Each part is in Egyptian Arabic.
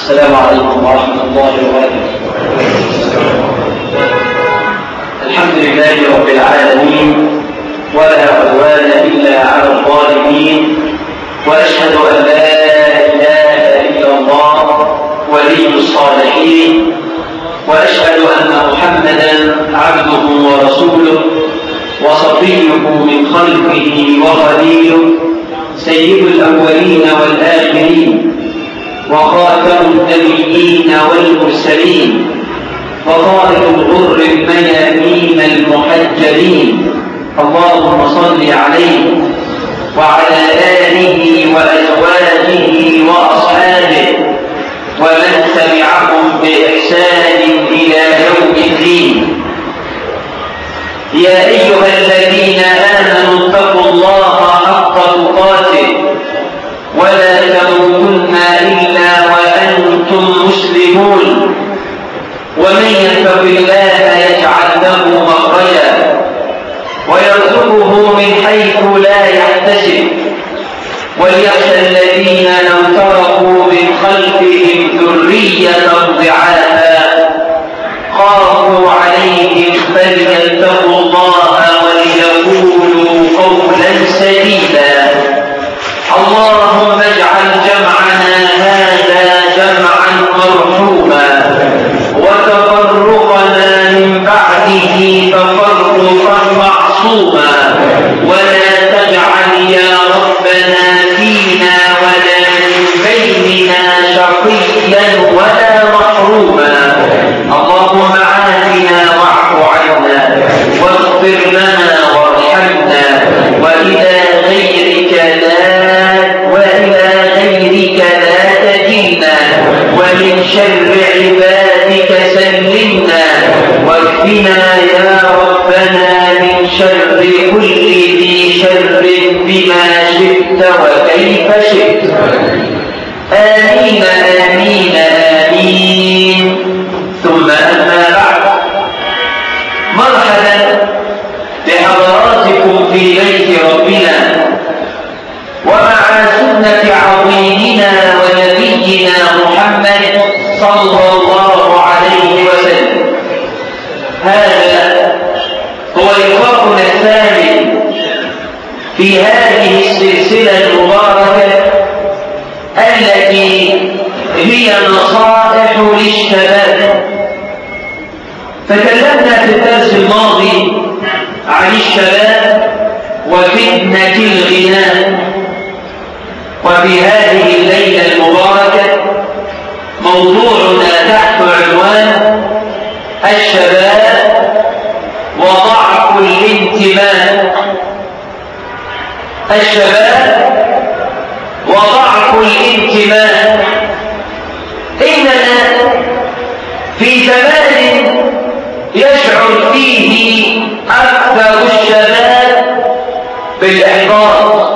السلام عليكم ورحمة الله وبركاته الحمد لله رب العالمين ولا عدوان إلا على الظالمين وأشهد أن لا إله إلا الله ولي الصالحين وأشهد أن محمدا عبده ورسوله وصفيه من خلقه وخليله سيد الأولين والآخرين وخاتم النبيين والمرسلين وقائد الغر الميامين المحجلين اللهم صل عليه وعلى آله وأزواجه وأصحابه ومن تبعهم بإحسان إلى يوم الدين يا أيها الذين آمنوا اتقوا الله حق تقاته ولا تموتن إلا وأنتم مسلمون ومن يتق الله يجعل له مخرجا ويرزقه من حيث لا يحتسب وليخشى الذين لو تركوا من خلفهم ذرية ضعافا خافوا عليهم فليتقوا الله وليقولوا قولا سديدا اللهم اجعل جمعنا هذا جمعا مرحوما وتفرقنا من بعده تفرقا معصوما ولا تجعل يا ربنا فينا ولا من بيننا شقيا ولا محروما اللهم عافنا واعف عنا واغفر لنا وارحمنا والى غيرك لا والى غيرك لا تكلنا ومن شر عبادك سلمنا واكفنا يا ربنا من شر كل ذي شر بما شئت وكيف شئت آمين آمين آمين ثم أما بعد مرحبا بحضراتكم في بيت ربنا ومع سنة عظيمنا ونبينا محمد صلى الله عليه وسلم هذا هو لقاؤنا الثامن في هذه السلسلة المباركة التي هي نصائح للشباب تكلمنا في الدرس الماضي عن الشباب وفتنة الغناء وفي هذه الليلة المباركة موضوعنا تحت عنوان الشباب وضعف الانتماء الشباب وضعف الانتماء إننا في زمان يشعر فيه أكثر الشباب بالإحباط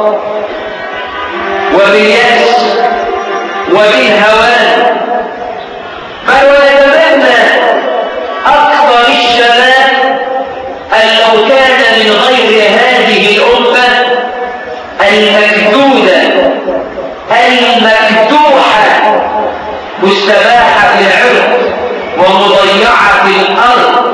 وباليأس وبالهوان بل ويتمنى أكثر الشباب أن لو كان من غير هذه الأمة المكدودة المكدوحة مستباحة في العرض ومضيعة في الأرض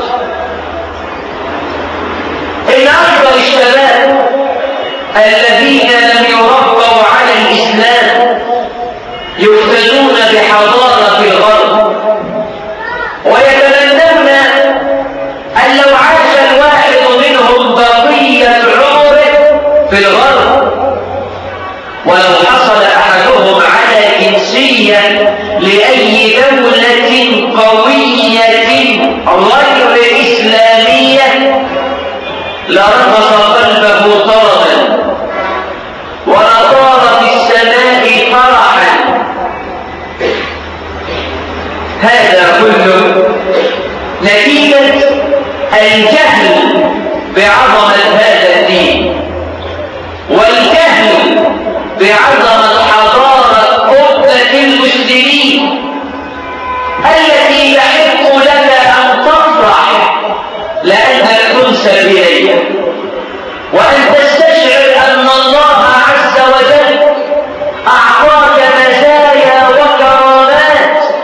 إن أكثر الشباب الذين لم يربوا على الإسلام يفتنون بحضارة الغرب ويتمنون أن لو عاش الواحد منهم بقية عمره في الغرب ولو حصل أحدهم على جنسية لأي دولة قوية غير إسلامية لرقص قلبه طربا ولطار في السماء فرحا هذا كله نتيجة الجهل بعظمة هذا الدين والجهل بعظمة حضارة أمة المسلمين التي يحق لك أن تفرح لأنها تنسب إليها وأن تستشعر أن الله عز وجل أعطاك مزايا وكرامات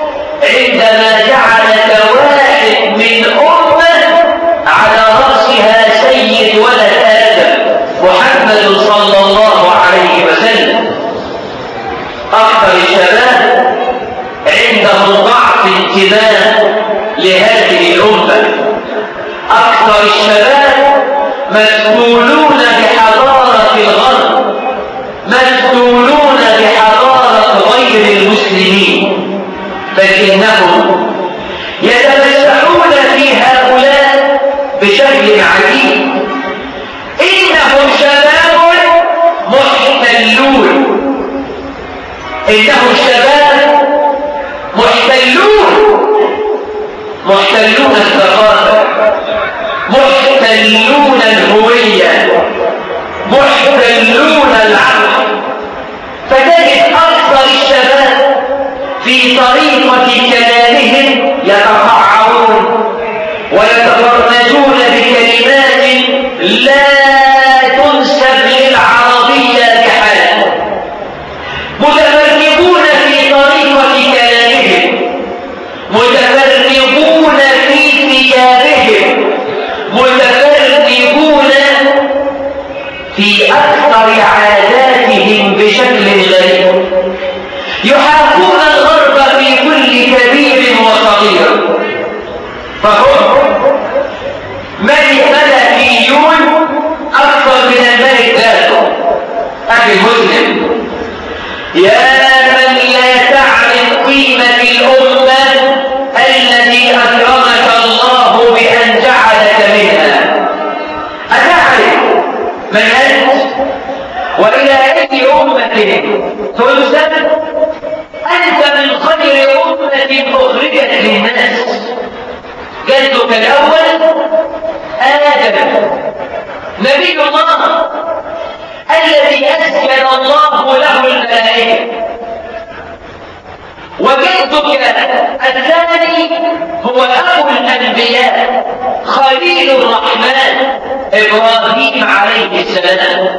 أكثر الشباب عندهم ضعف انتباه لهذه الأمة أكثر الشباب مسؤولون بحضارة الغرب مسؤولون بحضارة غير المسلمين لكنهم يتمسحون في هؤلاء بشكل عجيب إنهم شباب محتلون إنهم شباب محتلون محتلون الثقافة محتلون الهوية محتلون العقل فتجد أكثر الشباب في طريقة كلامهم يتقعرون ويتفرجون بكلمات لا تنسب للعربية بحال متفرقون في طريقة كلامهم متفرقون في ثيابهم متفرقون في أكثر عاداتهم بشكل غريب يحاكون الغرب في كل كبير وصغير فهم ملكيون أكثر من الملك ذاته أخي المسلم يا من لا تعرف قيمة الأمة التي أكرمك الله بأن جعلك منها أتعرف من أنت وإلى أي أمة تنسب أنت من خير أمة أخرجت للناس جدك الأول آدم نبي الله الذي أسكن الله له الملائكة وجدك الثاني هو أبو الأنبياء خليل الرحمن إبراهيم عليه السلام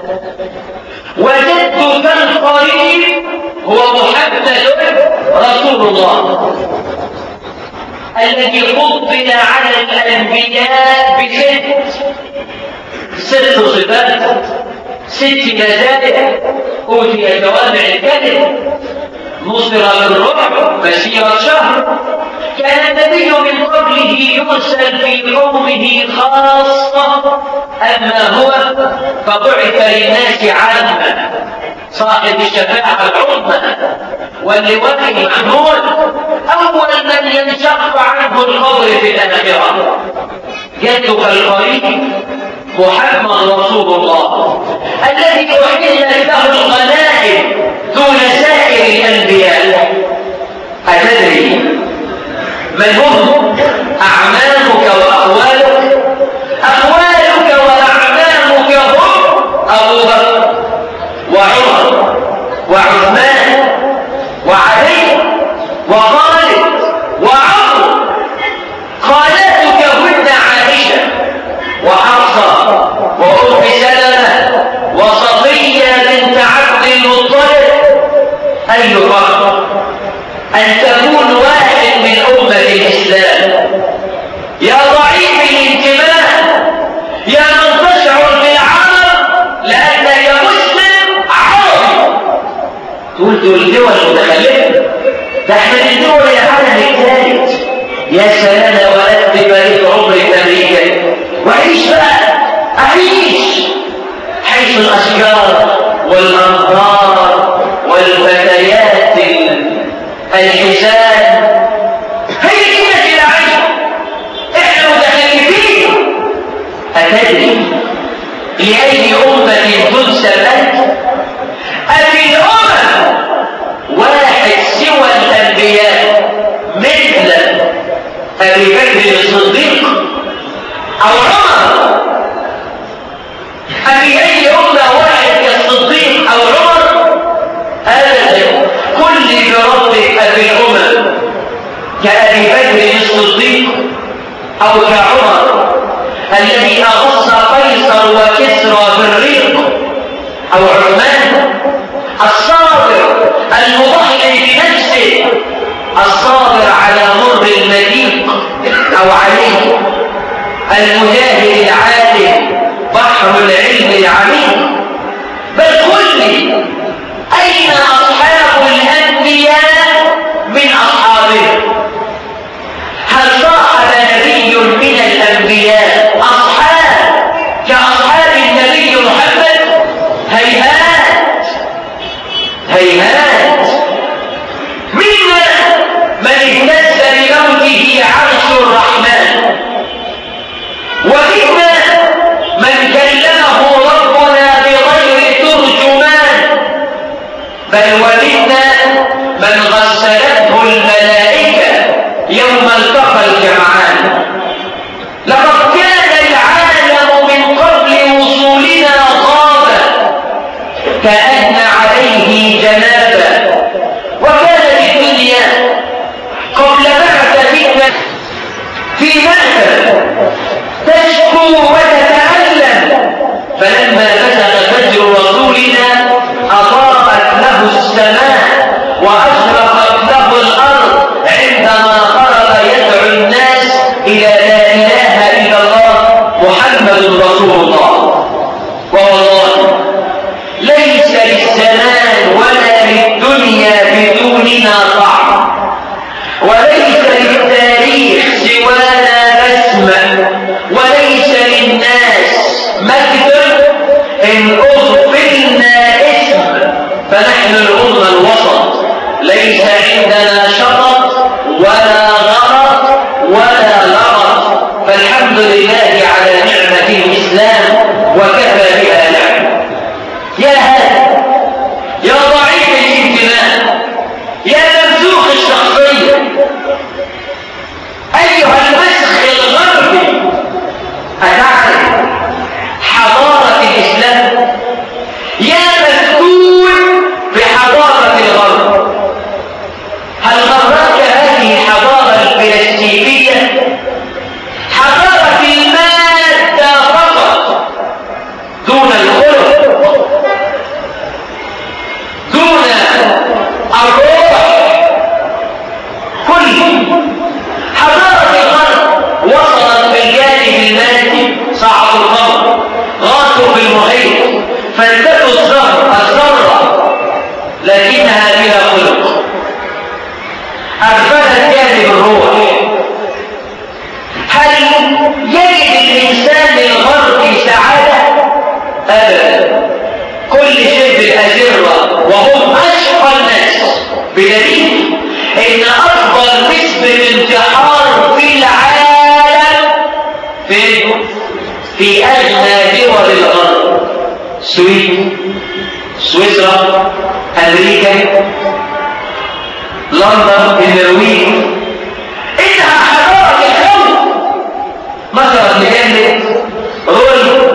وجدك القريب هو محمد رسول الله الذي فضل على الأنبياء بست ست صفات ست مزايا أوتي جوامع الكلم نصر بالرعب مسيرة شهر كان النبي من قبله يرسل في قومه خاصة أما هو فبعث للناس عامة صاحب الشفاعة العظمى واللواء المحمول أول من ينشق عنه القبر في الآخرة جدك القريب محمد رسول الله الذي أحلت له الغنائم دون سائر الأنبياء أتدري من هم أعمامك وأقوالك أقوالك وأعمامك هم أبو بكر وعمر وعثمان وعلي وخالد وعمر خالاتك هن عائشة وحفصة وأم سلمة وصفية بنت عبد المطلب أي فرق أن تكون واحد من أمة الإسلام يا ضعيف الانتباه يا من تشعر بالعرب لأنك مسلم عربي تقول دول دول متخلفة ده احنا الدول العالم الثالث يا سلام لو أنت بقيت عمري في أمريكا وعيش بقى أعيش حيث الأشجار والأنهار والفتيات الحسان هي كده العيش احنا متخلفين أتدري لأي أمة تنسب أنت أفي الأمم واحد سوى الأنبياء مثل أبي بكر الصديق أو عمر أفي أي أمة واحد كالصديق أو عمر أبدا كل بربك أفي الأمم كأبي بكر الصديق أو كعمر الذي أغص قيصر وكسرى بالريق أو عثمان الصابر المضحي بنفسه الصابر على مر المديق أو عليه المجاهد العالم بحر العلم العميق بل قل لي أين أصحاب هيهات منا من اهتز بموته عرش الرحمن ومنا من كلمه ربنا بغير ترجمان بل ومنا من غسلته الملائكة يوم التقى الجمعان لقد كان العالم من قبل وصولنا غابا كأن عليه جنابا وكانت الدنيا قبل بعث فتنة في مكة تشكو وتتألم فلما بزغ فجر رسولنا أضاءت له السماء وأشرقت له الأرض عندما خرج يدعو الناس إلى لا إله إلا الله محمد رسول الله والله ليس للزمان ولا للدنيا بدوننا طعم وليس للتاريخ سوانا بسمة وليس للناس مجد إن أغفلنا اسم فنحن الأمة الوسط ليس عندنا شطط ولا غلط ولا لغط فالحمد لله على نعمة الإسلام وكفى بها نعمة يا هذا يا ضعيف الانتماء يا ممسوخ الشخصية أيها المسخ الغربي أتعرف حضارة الإسلام يا مسؤول بحضارة الغرب هل غرتك هذه الحضارة البلاستيكية حضارة المادة فقط دون الخلق دون الروح كل حضارة الغرب وصلت بالجانب المادي صعب القمر غاصوا في المحيط فلتكن الزهر الذرة لكنها بلا خلق أغفلت جانب الروح هل يجد الإنسان الغربي سعادة؟ أبدا كل شيء بالأجرة وهم أشقى الناس بدليل إن أفضل نسبة انتحار في العالم في في أغنى دول الغرب السويد سويسرا أمريكا لندن النرويج إنها حضارة الخلق مثلا مجلة رول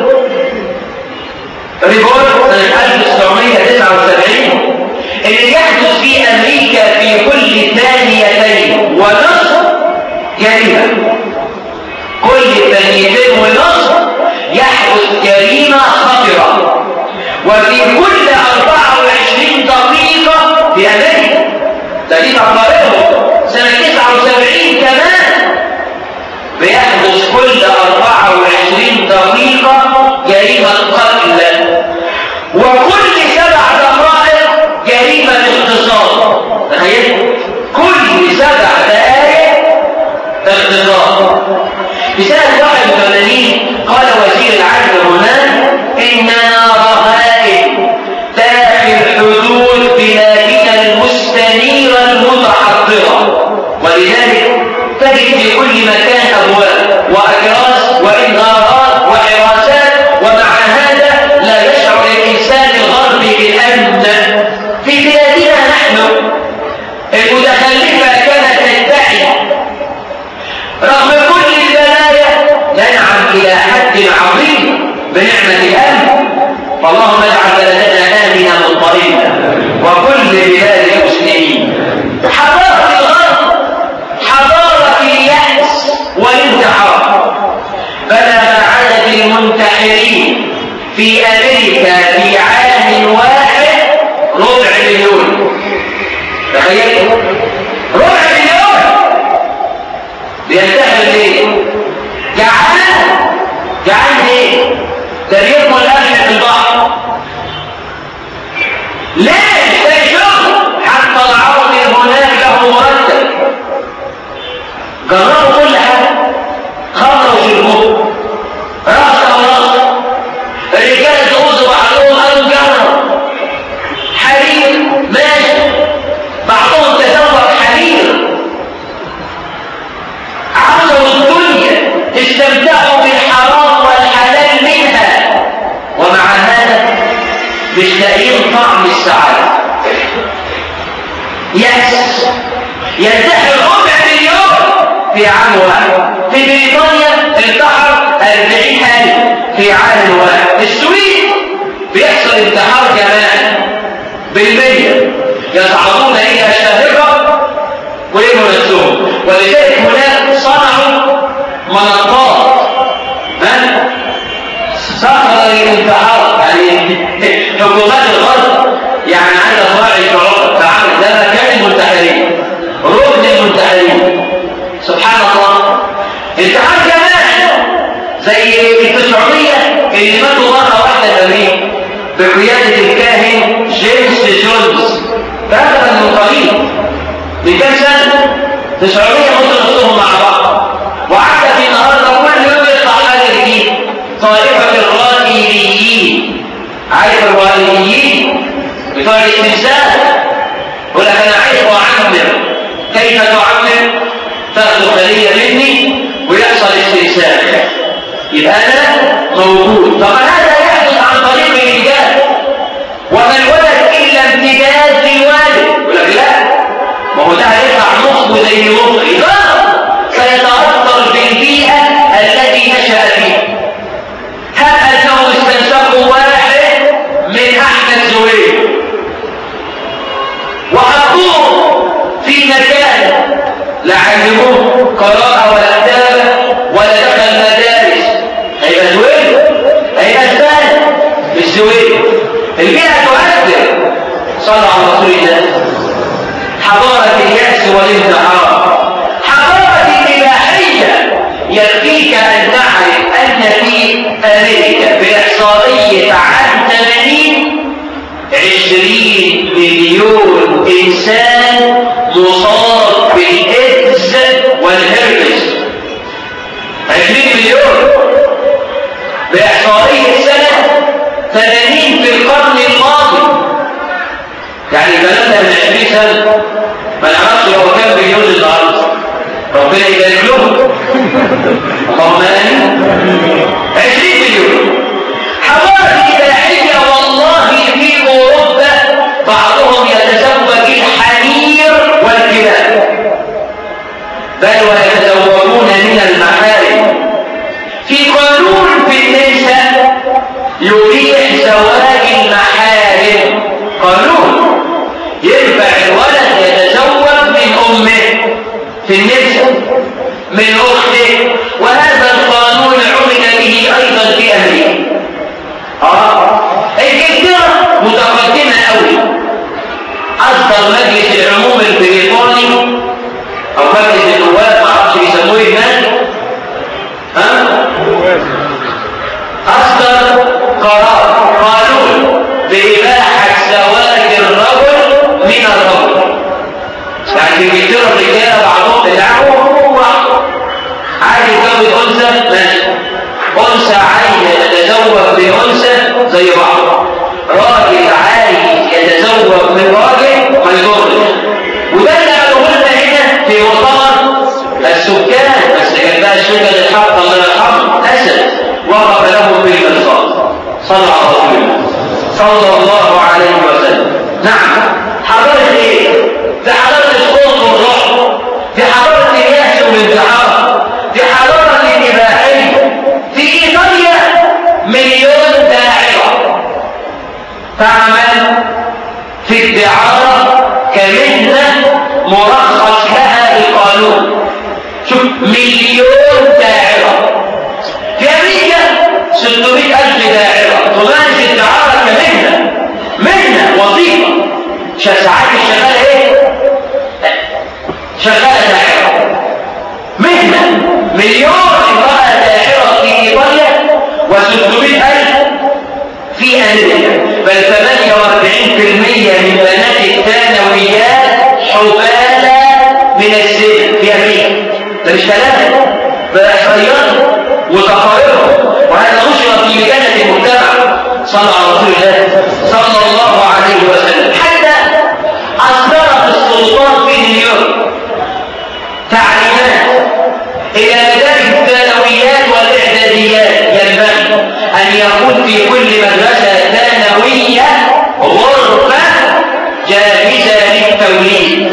ريبورت سنة 1979 اللي يحدث في أمريكا في كل ثانيتين ونصف جريمة كل ثانيتين ونصف يحدث جريمة خطرة وفي كل 24 دقيقة في أمريكا ده دي تقاريرهم سنة 79 كمان بيحدث كل 24 دقيقة جريمة قتل وكل سبع دقائق جريمة اغتصاب تخيل كل سبع دقائق اغتصاب في سنة 81 قال وزير العدل هناك إننا رهائن داخل حدود بلادنا المستنيرة المتحضرة ولذلك تجد في كل مكان أبواب وأجراس وإنذارات وحراسات ومع هذا لا يشعر الإنسان الغربي بالأمن في بلادنا نحن المتخلفة كانت تدعي رغم كل البلايا ننعم إلى حد عظيم بنعمة الأمن فاللهم اجعل بلدنا آمنا مطمئنا وكل بلاد المسلمين حضارة الغرب حضارة اليأس والانتحار بلغ عدد المنتحرين في أمريكا في عام واحد ربع مليون تخيلوا ربع مليون بينتحر ليه؟ جعان جعان ليه؟ ده بيرموا الأكل في البحر ليه؟ ده شغل حتى العرض هناك له مرتب جربوا كل حاجة خمرة وشربوه رأس أو رأس الرجال تغوصوا بعضهم قالوا طعم السعادة يأس ينتحر ربع مليون في عام واحد في بريطانيا انتحر 40000 في عام واحد السويد بيحصل انتحار كمان بالمية يصعدون إلى شاهقة ويرموا نفسهم ولذلك هناك صنعوا منطات ها سخر الانتحار يعني حكومات الغرب يعني عندها راعي شعور فعمل ده مكان المنتحرين ركن المنتحرين سبحان الله انتحار كمان زي التسعمية اللي ماتوا مرة واحدة تمرين بقيادة الكاهن جيمس جونز بدلا من قليل من كام سنة 900 مصر نصهم مع بعض وعدى في النهارده كل يوم يطلع حاجة جديد طائفة الرائيين عارف الرائيين بتوع الاستنساخ يقول لك انا عايز اعمر كيف تعمر؟ تاخذ خلية مني ويحصل استنساخ يبقى انا موجود طب هذا يحدث عن طريق الانجاز وما الولد الا امتداد للوالد يقول لك لا ما هو ده هيطلع مخه زي مخي لا سيتاثر بالبيئه التي نشا فيها هل انهم استنسخوا واحد من احمد زويل وحطوه في مكان لا علموه قراءه ولا كتابه ولا دخل مدارس هيبقى زويل هيبقى ازاي مش زويل البيئه تؤثر صلى على رسول الله حضاره الياس والانتحار حضاره الاباحيه يكفيك ان تعرف ان في امريكا باحصائيه عام 80 عشرين مليون انسان مصاب بالايدز والهربس عشرين مليون باحصائيه سنه 80 في القرن الماضي يعني الكلام ده من 20 سنه ما نعرفش هو كام مليون النهارده ربنا يبارك لهم اللهم امين 20 مليون حضاره اباحيه والله في اوروبا بعضهم يتزوج الحرير والكلاب بل ويتزوجون من المحارم في قانون في النساء يبيح زواج المحارم قانون ينفع الولد يتزوج من امه في النساء من اخته وهذا القانون عمل به ايضا في امريكا اه انجلترا متقدمه قوي اصدر مجلس العموم البريطاني او مجلس النواب ما اعرفش بيسموه هناك ها اصدر قرار قانون باباحه زواج الرجل من الرجل يعني في انجلترا الرجاله بعضهم بتاعهم هو عايز يتجوز انثى ماشي انثى عايز يتزوج بانثى زي بعض راجل عايز يتزوج من راجل ما يضرش وده اللي قالوه لنا هنا في مؤتمر السكان بس كان بقى الشركه الحق الله يرحمه اسد وقف له بالمرصاد صلى على رسول الله صلى الله عليه وسلم نعم حضاره ايه؟ دي حضاره الخوف والرعب دي حضاره اليأس والانتحار دي حضاره الاباحيه في ايطاليا مليون داعره تعمل في الدعاره كمهنه مرخص لها بقانون شوف مليون داعره في امريكا 600 الف داعره تمارس الدعاره كمهنه مهنه وظيفه ساعات الشغاله ايه شغاله داعره مهنه مليون امراه داعره في ايطاليا و600 الف في امريكا بل 48% من بنات الثانويات حبالة من السن في امريكا ده مش كلام ده احصائيات وتقاريرهم وهذا نشر في مكانة المجتمع صلى على رسول الله صلى الله عليه وسلم حتى اصدرت السلطات في نيويورك تعليمات الى مدارس الثانويات والاعداديات ينبغي ان يكون في كل مدرسه ثانويه غرفه التوليد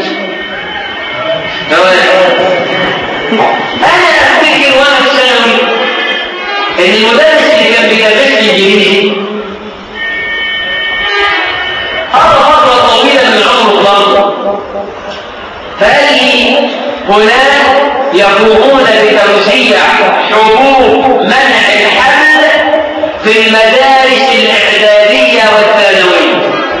انا افتكر وانا في ثانوي ان المدرس اللي كان بيدرس لي انجليزي قضى فتره طويله من عمره برضه فقال لي هناك يقومون بتوزيع حبوب منع الحمل في المدارس الاعداديه والثانويه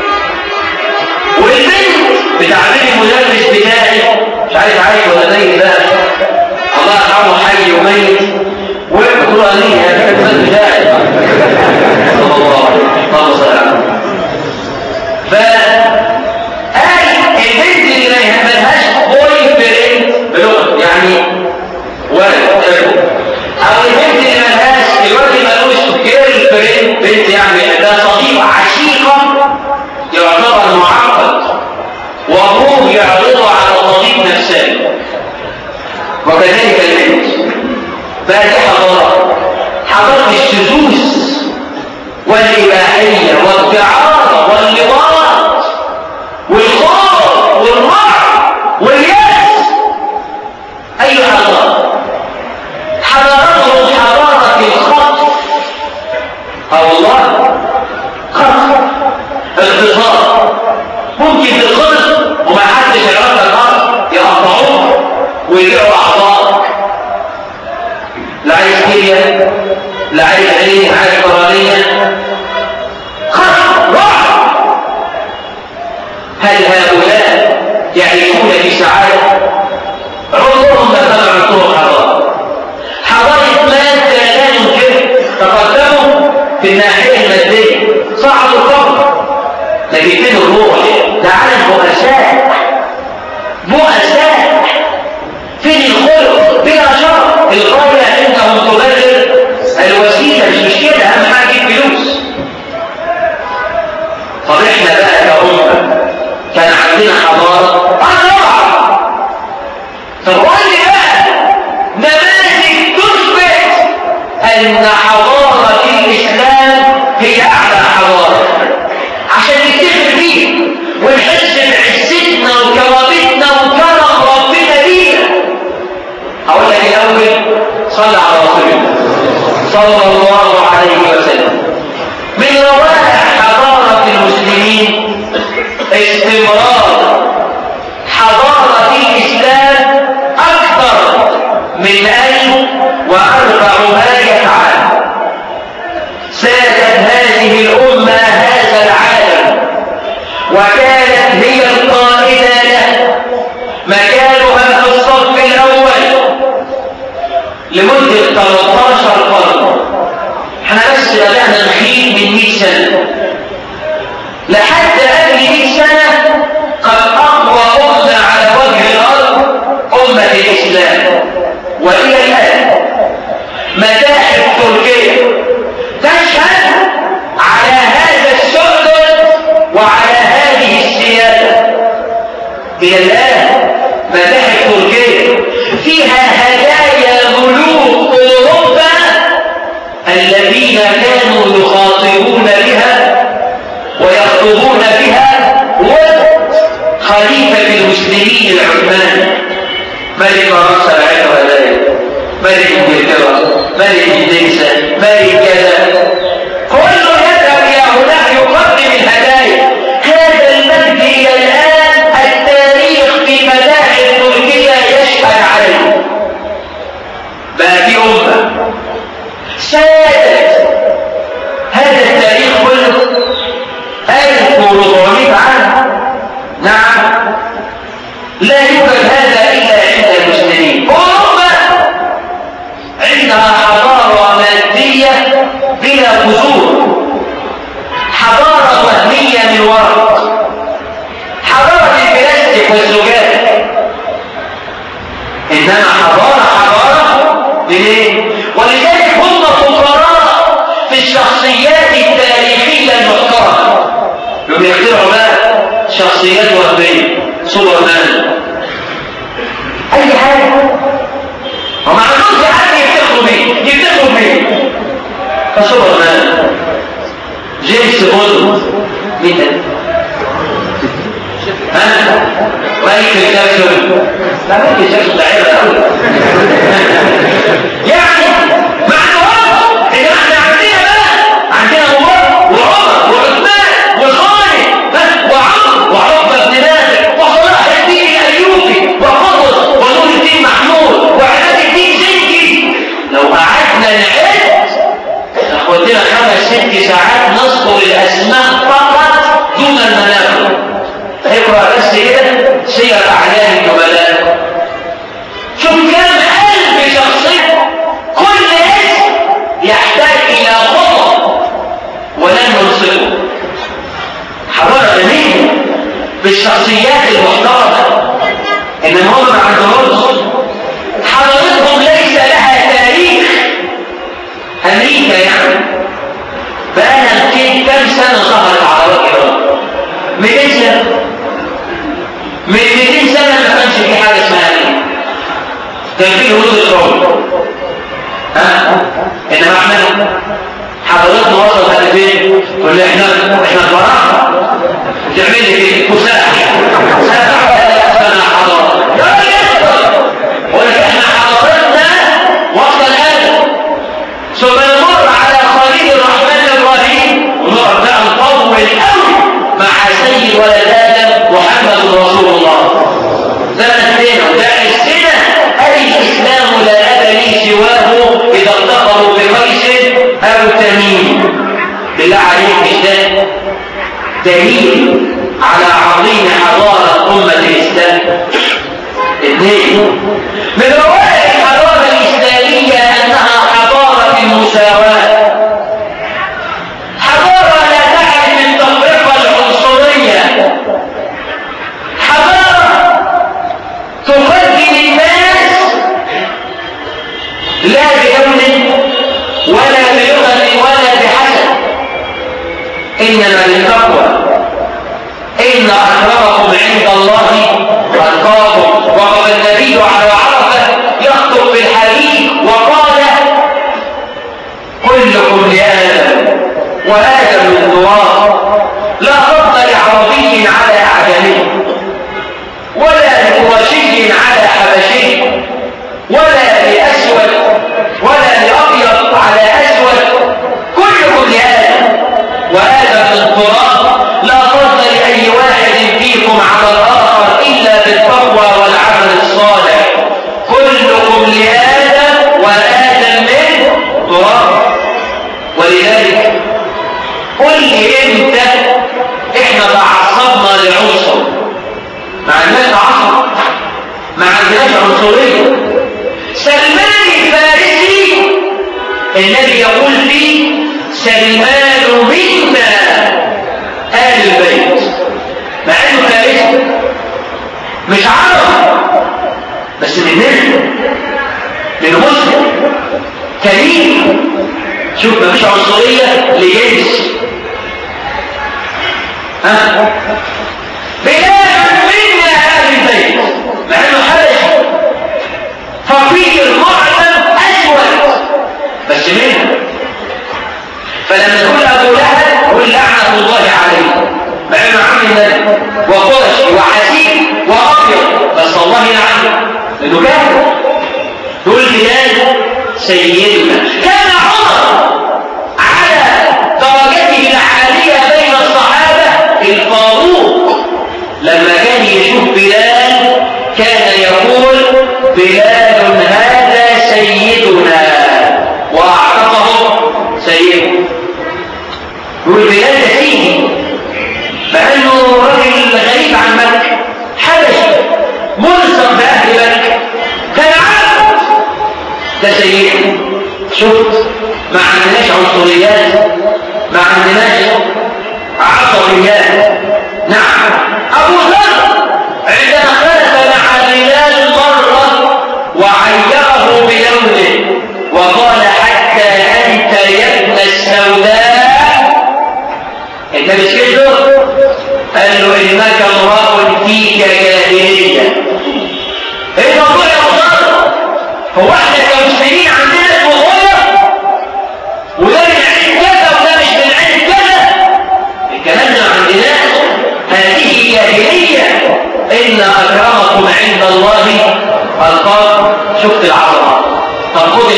والبنت بتعبير المدرس بتاعي مش عارف عايش ولا ميت بقى الله يرحمه حي وميت والقرانيه يا الفن بتاعي صلى الله عليه وسلم ف قال البنت اللي ما يهملهاش بوي فريند بلغه يعني ولد او البنت اللي ملهاش الواد اللي ملوش جيرل فريند بنت يعني ده صديق عشيقه يعتبر معقد وابوه يعرضه على طبيب نفساني وكذلك البنت فهذه حضارة حضارة الشذوذ والإباحية والدعارة واللواط والخوف والرعب واليأس أي حضارة حضارته حضارة الخطف أو الله خطف اغتصاب ممكن تتخطف وما حدش يعرف الارض يقطعوه ويبيعوا اعضاء لا عايز كيمياء لا عايز عين عايز قرانيه خطف رعب هل هؤلاء يعيشون في سعاده عمرهم ما سمعوا الطرق حضاره حضاره ماده لا ننكر تقدموا في الناحيه الماديه صعدوا القبر لكن فين الروح ده عالم مؤساة مؤساة فين الخلق بلا شر الغاية عندهم تبرر الوسيلة مش مشكلة أهم حاجة الفلوس طب احنا بقى كأمة كان عندنا حضارة أضرع طب قول لي بقى نماذج تثبت أن حضارة الإسلام هي أعلى حضارة عشان نفتخر بيه ونحس بعزتنا وكرامتنا وكرم ربنا بينا اقول لك الاول صلى على رسول الله صلى الله عليه وسلم من روائع حضاره المسلمين استمرار حضاره الاسلام اكثر من ألف وأربعمائة عام سادت هذه الأمة هذا العالم وكانت هي القائدة له مكانها في الصف الأول لمدة 13 قرن احنا بس بدأنا نحيد من 100 سنة لحد قبل 100 سنة قد أقوى أمة على وجه الأرض أمة الإسلام وإلى الآن متاحف تركيا تشهد على هذا السؤدد وعلى هذه السيادة إلى الآن متاحف تركيا فيها هدايا ملوك أوروبا الذين كانوا يخاطبون بها ويخطبون بها ولد خليفة المسلمين العثماني ملك فرنسا بعتها هدايا ملك انجلترا ملك النمسا ملك كذا كل يذهب الى هناك يقدم الهدايا هذا المجد الى الان التاريخ في متاحف تركيا يشهد عليه بقى في امه سادت هذا التاريخ كله 1400 عام نعم لا يوجد هذا الا عند المسلمين اوروبا عندها حضاره ماديه بلا جذور حضاره وهميه من ورق حضاره البلاستيك والزجاج انما حضاره حضاره بالايه ولذلك هم فقراء في الشخصيات التاريخيه المحترمه بيخترعوا بقى شخصيات وهميه سوبرمان اي حاجه وما عندهمش حد يفتخروا بيه يفتخروا بيه فسوبرمان جيمس بوند مين ده؟ ها مايكل جاكسون لا مايكل جاكسون ده عيب قوي يعني معنويات ان احنا عندنا بقى عندنا ابو بكر وعمر وعثمان وخالد ها؟ وعمر وعقبه بن نافع وصلاح الدين الايوبي وقطز ونور الدين محمود وعماد الدين زنكي لو قعدنا نعد اخوتنا خمس ست ساعات نذكر الاسماء فقط دون المناقب اقرا بس كده سير اعلام النبلاء شوف كم الف شخصيه كل اسم يحتاج الى خطط ولن ننصره حضاره جميله بالشخصيات المحترمه انما هم ما عندهمش حضارتهم ليس لها تاريخ امريكا يعني بقالها 200 كام سنه ظهرت على وجه الارض 200 سنه من 200 سنه ما كانش في حاجه اسمها امريكا كان في هدوء القوم ها انما احنا حضرتنا وصلت لحد فين؟ تقول لي احنا احنا اتبرعنا بتعمل لي كده مساح مساح سنه حضاره يا راجل يقول لك احنا حضارتنا واصله الان ثم نمر على خليل الرحمن ابراهيم ونقعد بقى نطول قوي مع سيد ولد ادم محمد رسول الله زمن فين وده السنه اي الاسلام لا اب لي سواه اذا افتقروا بقيس او تميم بالله عليك مش ده دليل على عظيم حضاره امه الاسلام اثنين من روائع الحضاره الاسلاميه انها حضاره المساواه حضاره لا تعرف التفرقه العنصريه حضاره تقدم الناس لا بلون ولا بلغه ولا بحسب انما بالتقوى ان اكرمكم عند الله اتقاكم وقال النبي على عرفه يخطب بالحديث وقال كلكم لادم وادم من تراب لا فضل لعربي على اعجمي ولا لقرشي على حبشي ولا لاسود ولا لابيض على اسود كلكم لادم وادم من تراب لا فضل لاي واحد فيكم على الاخر الا بالتقوى والعمل الصالح كلكم لادم وادم من تراب ولذلك قل لي امتى احنا تعصبنا لعنصر ما عندناش تعصب ما عندناش عنصريه سلمان الفارسي النبي يقول فيه سلمان منا آل البيت مع انه فارسي مش عربي بس مننا لانه مسلم كريم شوف مفيش عنصريه لجنس ها بلاد منا اهل البيت مع انه حبشي فقير معدم اسود بس منها فلما تقول ابو لهب قل لعنه الله عليه مع انه عم النبي وقرش وحسيب وابيض بس الله يلعنه لانه كافر تقول بلال سيدنا كان عمر على درجته العاليه بين الصحابه الفاروق لما كان يشوف بلال كان يقول بلال هذا سيدنا واعتقه سيدنا يقول بلال ده سيدي مع انه راجل غريب عن مكه حبشي ملصق باهل مكه كان عبد ده سيدنا شفت ما عندناش عنصريات ما عندناش عصبيات نعم ابو ذر عندما خلف مع بلال مره وعيره بلونه وقال حتى انت يا ابن السوداء انت مش كده قال له انك امرا فيك جاهليه ايه الموضوع يا ابو ذر هو احنا كمسلمين عندنا اسمه غير وده من عين كذا وده مش من عين كذا الكلام ده ما عندناش هذه جاهليه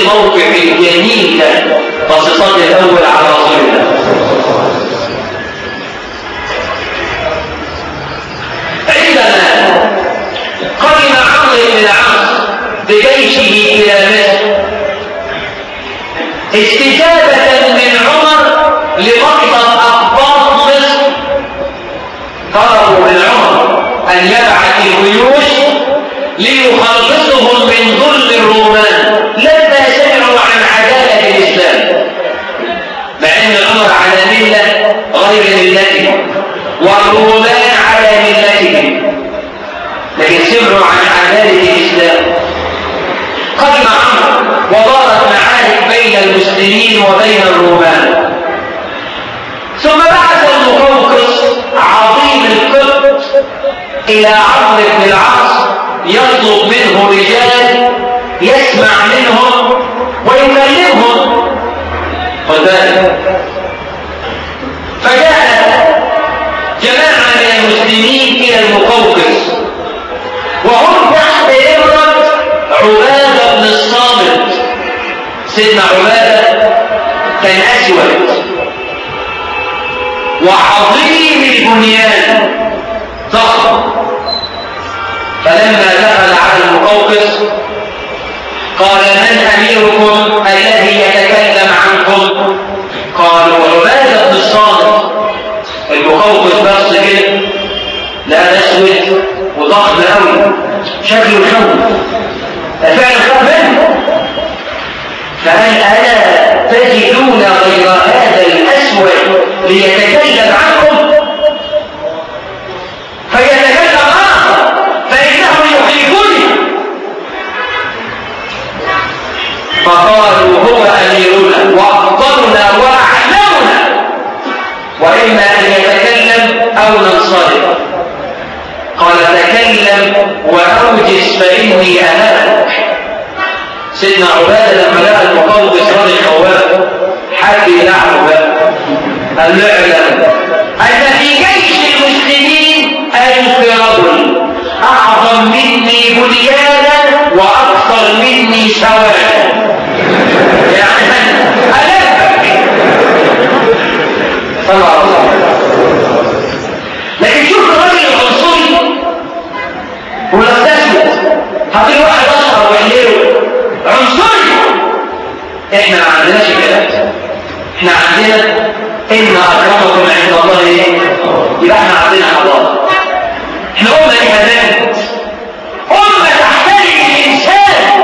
الموقف الجميل ده بس صلي الاول على رسول الله عندما قدم عمرو بن العاص بجيشه الى مصر استجابة من عمر لمقصد أخبار مصر طلبوا من عمر أن يبعث الجيوش ليخلصهم من ظل الرومان لما سمعوا عن عدالة الإسلام مع أن عمر على ملة غير ملته والرومان على ملته لكن سمعوا عن عدالة الإسلام قدم عمرو ودارت معارك بين المسلمين وبين الرومان ثم بعث المقوقس عظيم القبط إلى عمرو بن العاص يطلب منه رجال يسمع منهم ويكلمهم خد بالك فجاء جماعة من المسلمين إلى المقوقس وهم تحت إبرة عبادة بن الصامت سيدنا عبادة كان أسود وعظيم البنيان ضخم فلما دخل على المقوقس قال من أميركم الذي يتكلم عنكم قالوا عبادة بن الصامت المقوقس بس كده لا اسود وضخم قوي شكله يخوف فعلا خاف منه فهل ألا تجدون غير هذا الأسود ليتكلم عنكم فيتكلم آخر فإنه يحبني فقالوا هو أميرنا وأفضلنا وأعلمنا وإما أن يتكلم أو ننصرف قال تكلم وأوجس فإني أمامك سيدنا عبادة لما لقى المقوقس راجل خواب حد يلعبه بقى قال له اعلم أن في جيش المسلمين ألف رجل أعظم مني بنيانا وأكثر مني سوادا يعني ألفك صلى الله عليه وسلم لكن شوف الراجل العنصري ولستسود هتلاقي واحد أشهر ويحلله عنصري احنا ما عندناش كده احنا عندنا ان اكرمكم عند الله ايه يبقى احنا عندنا حضاره احنا امه لها امه تحترم الانسان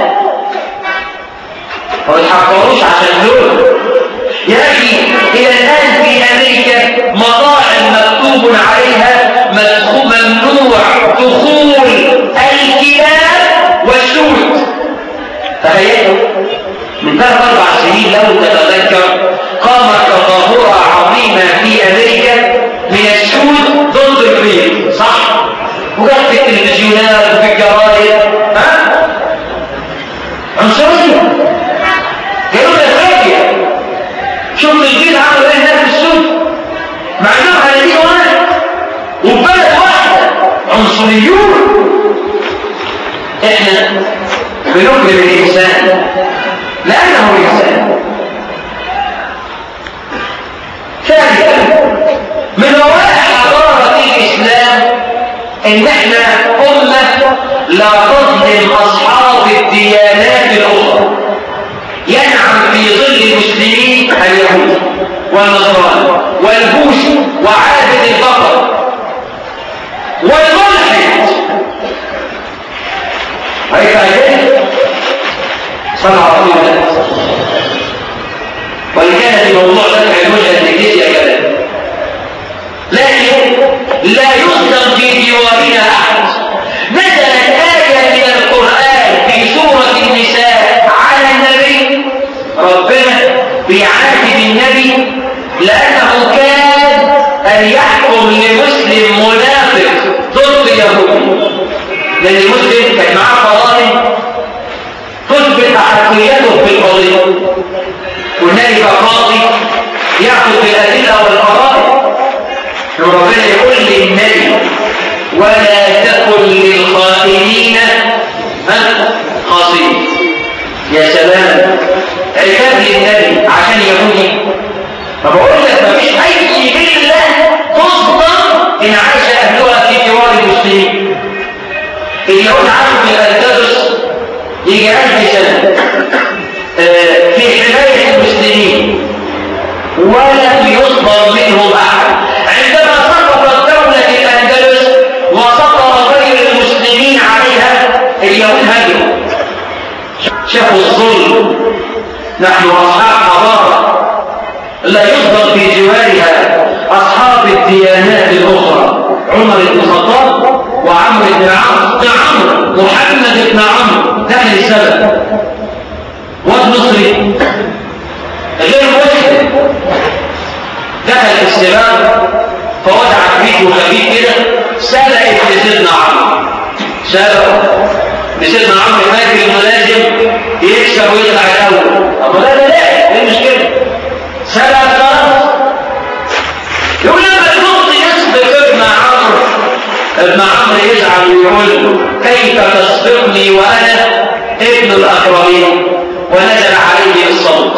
ما بتحقروش عشان دول يا اخي الى الان في امريكا مطاعم مكتوب عليها ممنوع دخول الكلاب والسود تخيلوا من ثلاث اربع سنين لو تتذكر قامت تظاهره عظيمه في امريكا من السود ضد البيض صح وجت في التلفزيونات وفي الجرايد ها عنصريه جنوب افريقيا شوف البيض عملوا ايه هناك في السود مع انهم على دين واحد وبلد واحده عنصريون احنا بنكرم الانسان لانه انسان ثالثا من روائع حضاره الاسلام ان احنا امه لا تظلم اصحاب الديانات الاخرى ينعم في ظل المسلمين اليهود والنصارى والبوذي وعابد البقر والملحد هيك عليه صلى رسول الله وإن كان الموضوع ده في الوجهة الإنجليزية كذا لكن لا يظلم في ديواننا أحد نزلت آية من القرآن في سورة النساء على النبي ربنا بيعاتب النبي لأنه كان أن يحكم لمسلم منافق ضد يهودي لأن المسلم كان معاه قرائن تثبت أحقيته في القضية والنبي كقاضي يأخذ بالأدلة والقرائن ربنا يقول للنبي ولا تكن للخائنين خصيم يا سلام عتاب للنبي عشان يهودي فبقول لك مفيش اي مله تصدر ان عاش اهلها في جوار المسلمين اليهود عاشوا في الاندلس يجي ألف سنه آه، في حمايه المسلمين ولم يصدر منهم احد عندما سقطت دوله الاندلس وسقط غير المسلمين عليها اليهود هاجروا شافوا الظلم نحن اصحاب حضاره لا يصدر في جوارها اصحاب الديانات الاخرى عمر بن الخطاب وعمرو بن عمرو بن عمرو محمد بن عمرو ده كان السبب واد مصري غير مسلم دخل في السباق فوضع عفريت وخفيف كده سبق ابن سيدنا عمرو سبق ابن سيدنا عمرو فاكر انه لازم يكسب ويطلع الاول طب لا لا لا ايه المشكله؟ سبق خلاص يقول لما النقط يسبق ابن عمرو ابن عمرو يزعل ويقول كيف تسبقني وانا ابن الاكرمين ونزل عليه الصوت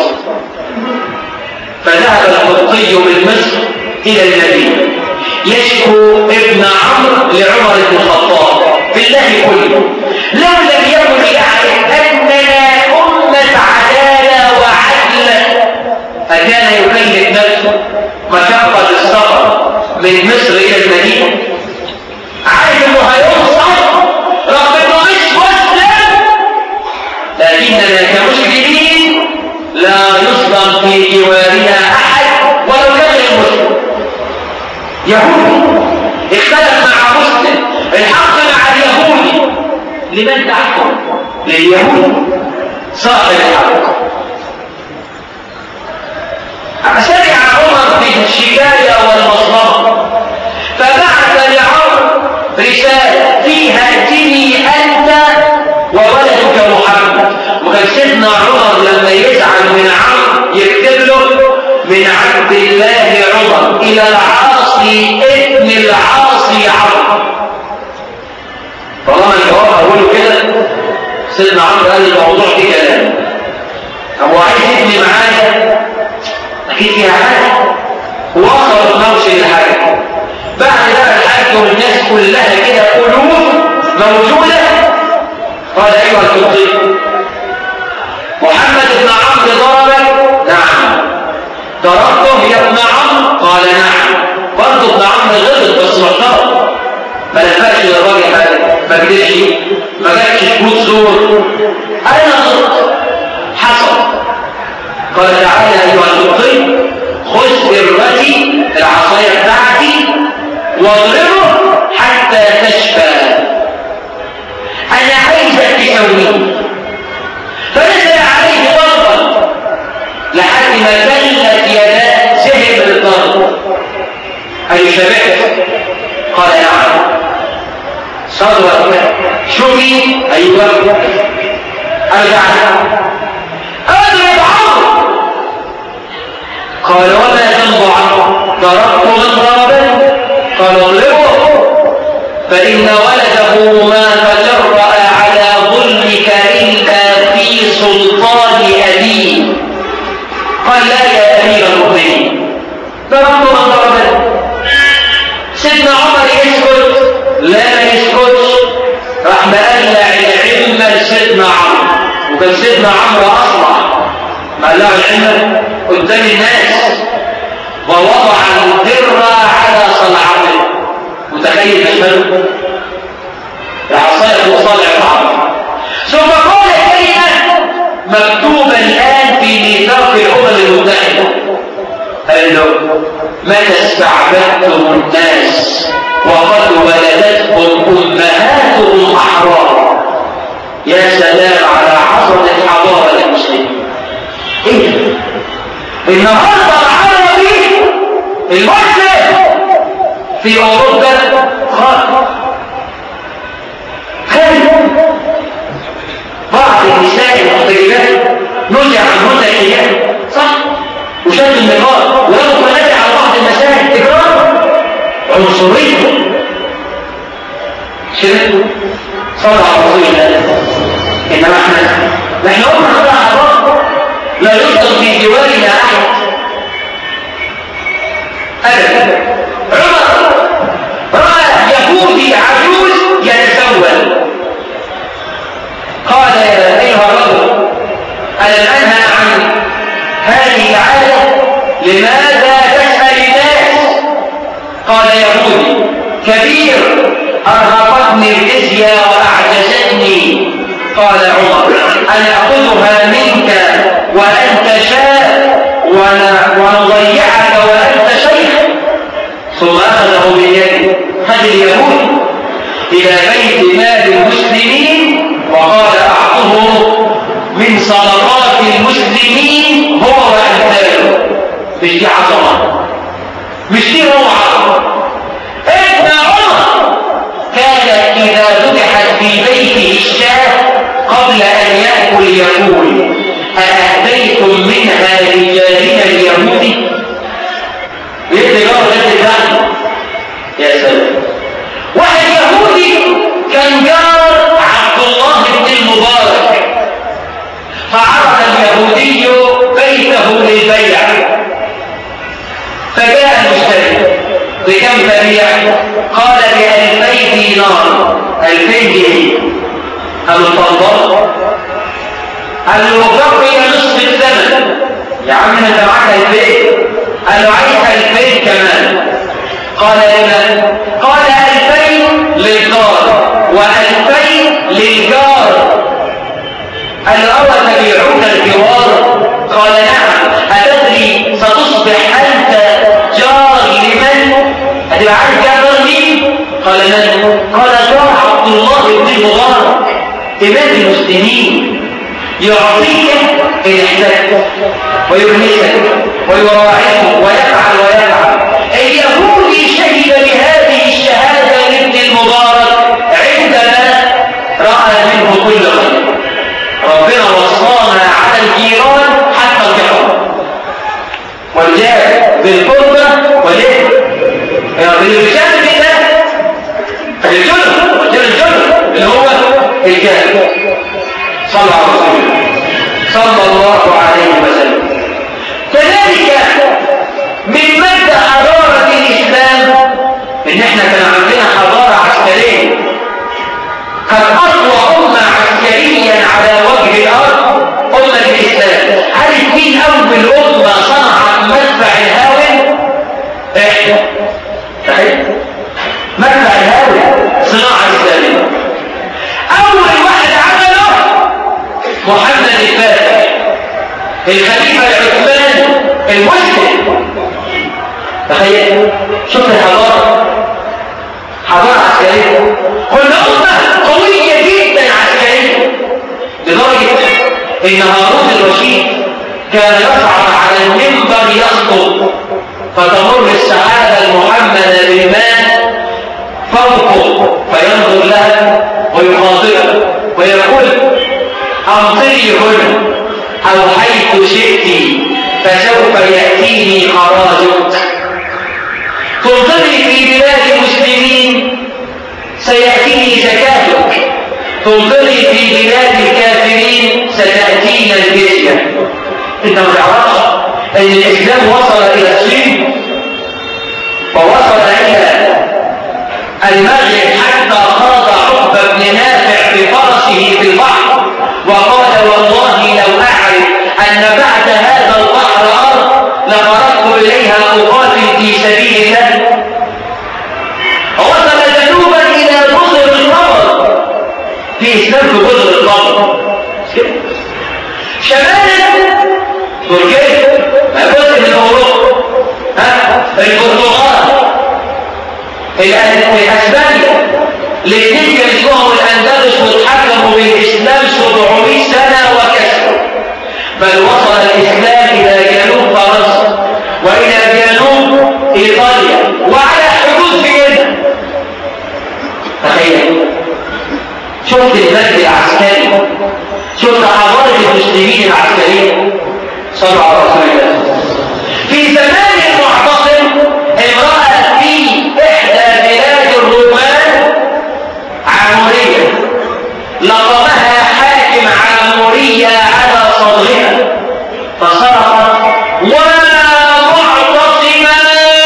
فذهب القبطي من مصر الى المدينه يشكو ابن عمرو لعمر بن الخطاب بالله كله لو لم يكن يعرف اننا امه عداله وعدل فكان يكلف نفسه مشقه السفر من مصر الى المدينه عارف انه هيوصل رغم انه مش مسلم لكننا كمسلمين لا يصدم في جوارنا احد ولو كان المسلم يهودي اختلف مع مسلم الحق مع اليهودي لمن تحكم لليهود صاحب الحق سمع عمر بالشكاية والمظلمة فبعث لعمر رسالة فيها ائتني أنت وولدك محمد وكان سيدنا عمر لما يزعل من عمرو يكتب له من عبد الله عمر إلى العاصي ابن العاصي عمرو طالما الجواب أقوله كده سيدنا عمرو قال الموضوع فيه كلام هو عايز يبني معايا اكيد فيها حاجه وصل الموسم لحاجه بعد بقى الحج والناس كلها كده قلوب موجوده قال ايها القبطي محمد بن عمرو ضربك نعم ضربته يا ابن عمرو قال نعم برضه ابن عمرو غلط بس محترم ما نفعش للراجل حاجه ما كدبش ما جابش شهود زور انا غلط حصل قال تعالى ايها القبطي خذ برتي العصايه بتاعتي واضربه حتى تشفى انا عايزك تسويه فنزل عليه ضربا لحد ما بلت يداه زهق من الضرب هل شبعت قال نعم صدرك شوفي ايوه ارجع اضرب عمرو قال وما ذنب عمرو ضربت من ضربني قال اضربه فان ولده ما تجرأ على ظلمك الا في سلطان ابيه قال لا يا امير المؤمنين ضربت من ضربني سيدنا عمر يسكت لا ما يسكتش راح مقلع العلم لسيدنا عمرو وكان سيدنا عمرو اصلع مقلع العلم قدام الناس ووضع الدر على صلعته متخيل مشهده العصايه في صالع عمرو ثم قال كلمه مكتوبه الان في ميثاق الامم المتحده قال له متى استعبدتم الناس وقد ولدتهم امهاتهم احرار يا سلام على عظمه حضاره المسلمين ايه النهارده العربي المسلم في اوروبا خالد خالد بعض النساء المحتجبات نزع عنهن الحجاب صح وشد النقاب ولو منازع على بعض المساجد تكرار عنصريه شرك صلى على رسول الله انما احنا نحن قلنا نطلع على بعض لا يفضل في جوارنا أحد أبدا عمر رأى يهودي عجوز يتسول قال يا أيها الرجل ألم أنهى عن هذه العادة لماذا تسأل الناس قال يهودي كبير أرهقتني الجزية وأعجزتني قال عمر أن أخذها منك وأنت شاب ونضيعك وأنت شيخ ثم أخذه بيده هذه اليهود إلى بيت مال المسلمين وقال أعطه من صدقات المسلمين هو وأمثاله مش دي عظمة مش دي روعة ابن عمر كان إذا ذبحت في بيته الشاة قبل أن يأكل يقول أأهديتم منها رجالنا اليهود بإذن الله جل يا سلام واحد يهودي كان جار عبد الله بن المبارك فعرض اليهودي بيته للبيع فجاء المشتري بكم تبيع قال بألفي دينار ألفين جنيه قال له قال له بقي نصف الثمن يا عم انت معاك الفين قال له عايز الفين كمان قال لمن قال الفين للجار والفين للجار قال له اول تبيعون الجوار قال نعم أتدري ستصبح أنت جار لمن هتبقى عارف جار مين قال من قال جار عبد الله بن المبارك إمام المسلمين يعطيك إن احتجت ويغنيك ويراعيك ويفعل ويفعل اليهودي شهد بهذه الشهادة لابن المبارك عندما رأى منه كل خير ربنا وصانا على الجيران حتى الجيران والجار بالقربة وليه بالرجال كده الجنة الجنة اللي هو الجار صلى على رسول الله صلى الله عليه وسلم كذلك من مدى حضارة الإسلام إن إحنا كان عندنا حضارة عسكرية كان أقوى أمة عسكريا على وجه الأرض أمة الإسلام عارف مين أول أمة صنعت مدفع الهاون؟ إحنا صحيح مدفع الهاون صناعة إسلامية أول واحد عمله محمد الفاتح الخليفة العثماني المسلم تخيل شوف الحضارة حضارة عسكرية كنا أمة قوية جدا عسكرية لدرجة إن هارون الرشيد كان يصعد على المنبر يخطب فتمر السحابة المحمدة بالماء فوقه فينظر لها ويخاطبها ويقول أمطري هنا أو حيث شئت فسوف يأتيني خراجك تنظري في بلاد المسلمين سيأتيني زكاتك تنظري في بلاد الكافرين ستأتينا الجزية انت ما تعرفش ان الاسلام وصل الى الصين ووصل الى المغرب حتى خاض عقبة بن نافع بفرسه في البحر وقال والله لو اعرف ان بعد هذا البحر ارض لخرجت اليها اقاتل في سبيل الله وصل جنوبا الى جزر القمر في اسلام في جزر القمر شمالا تركيا ما جزء من اوروبا ها البرتغال اسبانيا الاثنين كان اسمهم الاندلس واتحكموا بالاسلام 700 سنه وكسر بل وصل الاسلام الى جنوب فرنسا والى جنوب ايطاليا وعلى حدود فيينا تخيل شفت المجد العسكري شفت حضاره المسلمين العسكريه صلوا على رسول الله في زمان المعتصم امرأة في إحدى بلاد الرومان عامورية لقبها حاكم عامورية على صدرها فصرخت ولا معتصما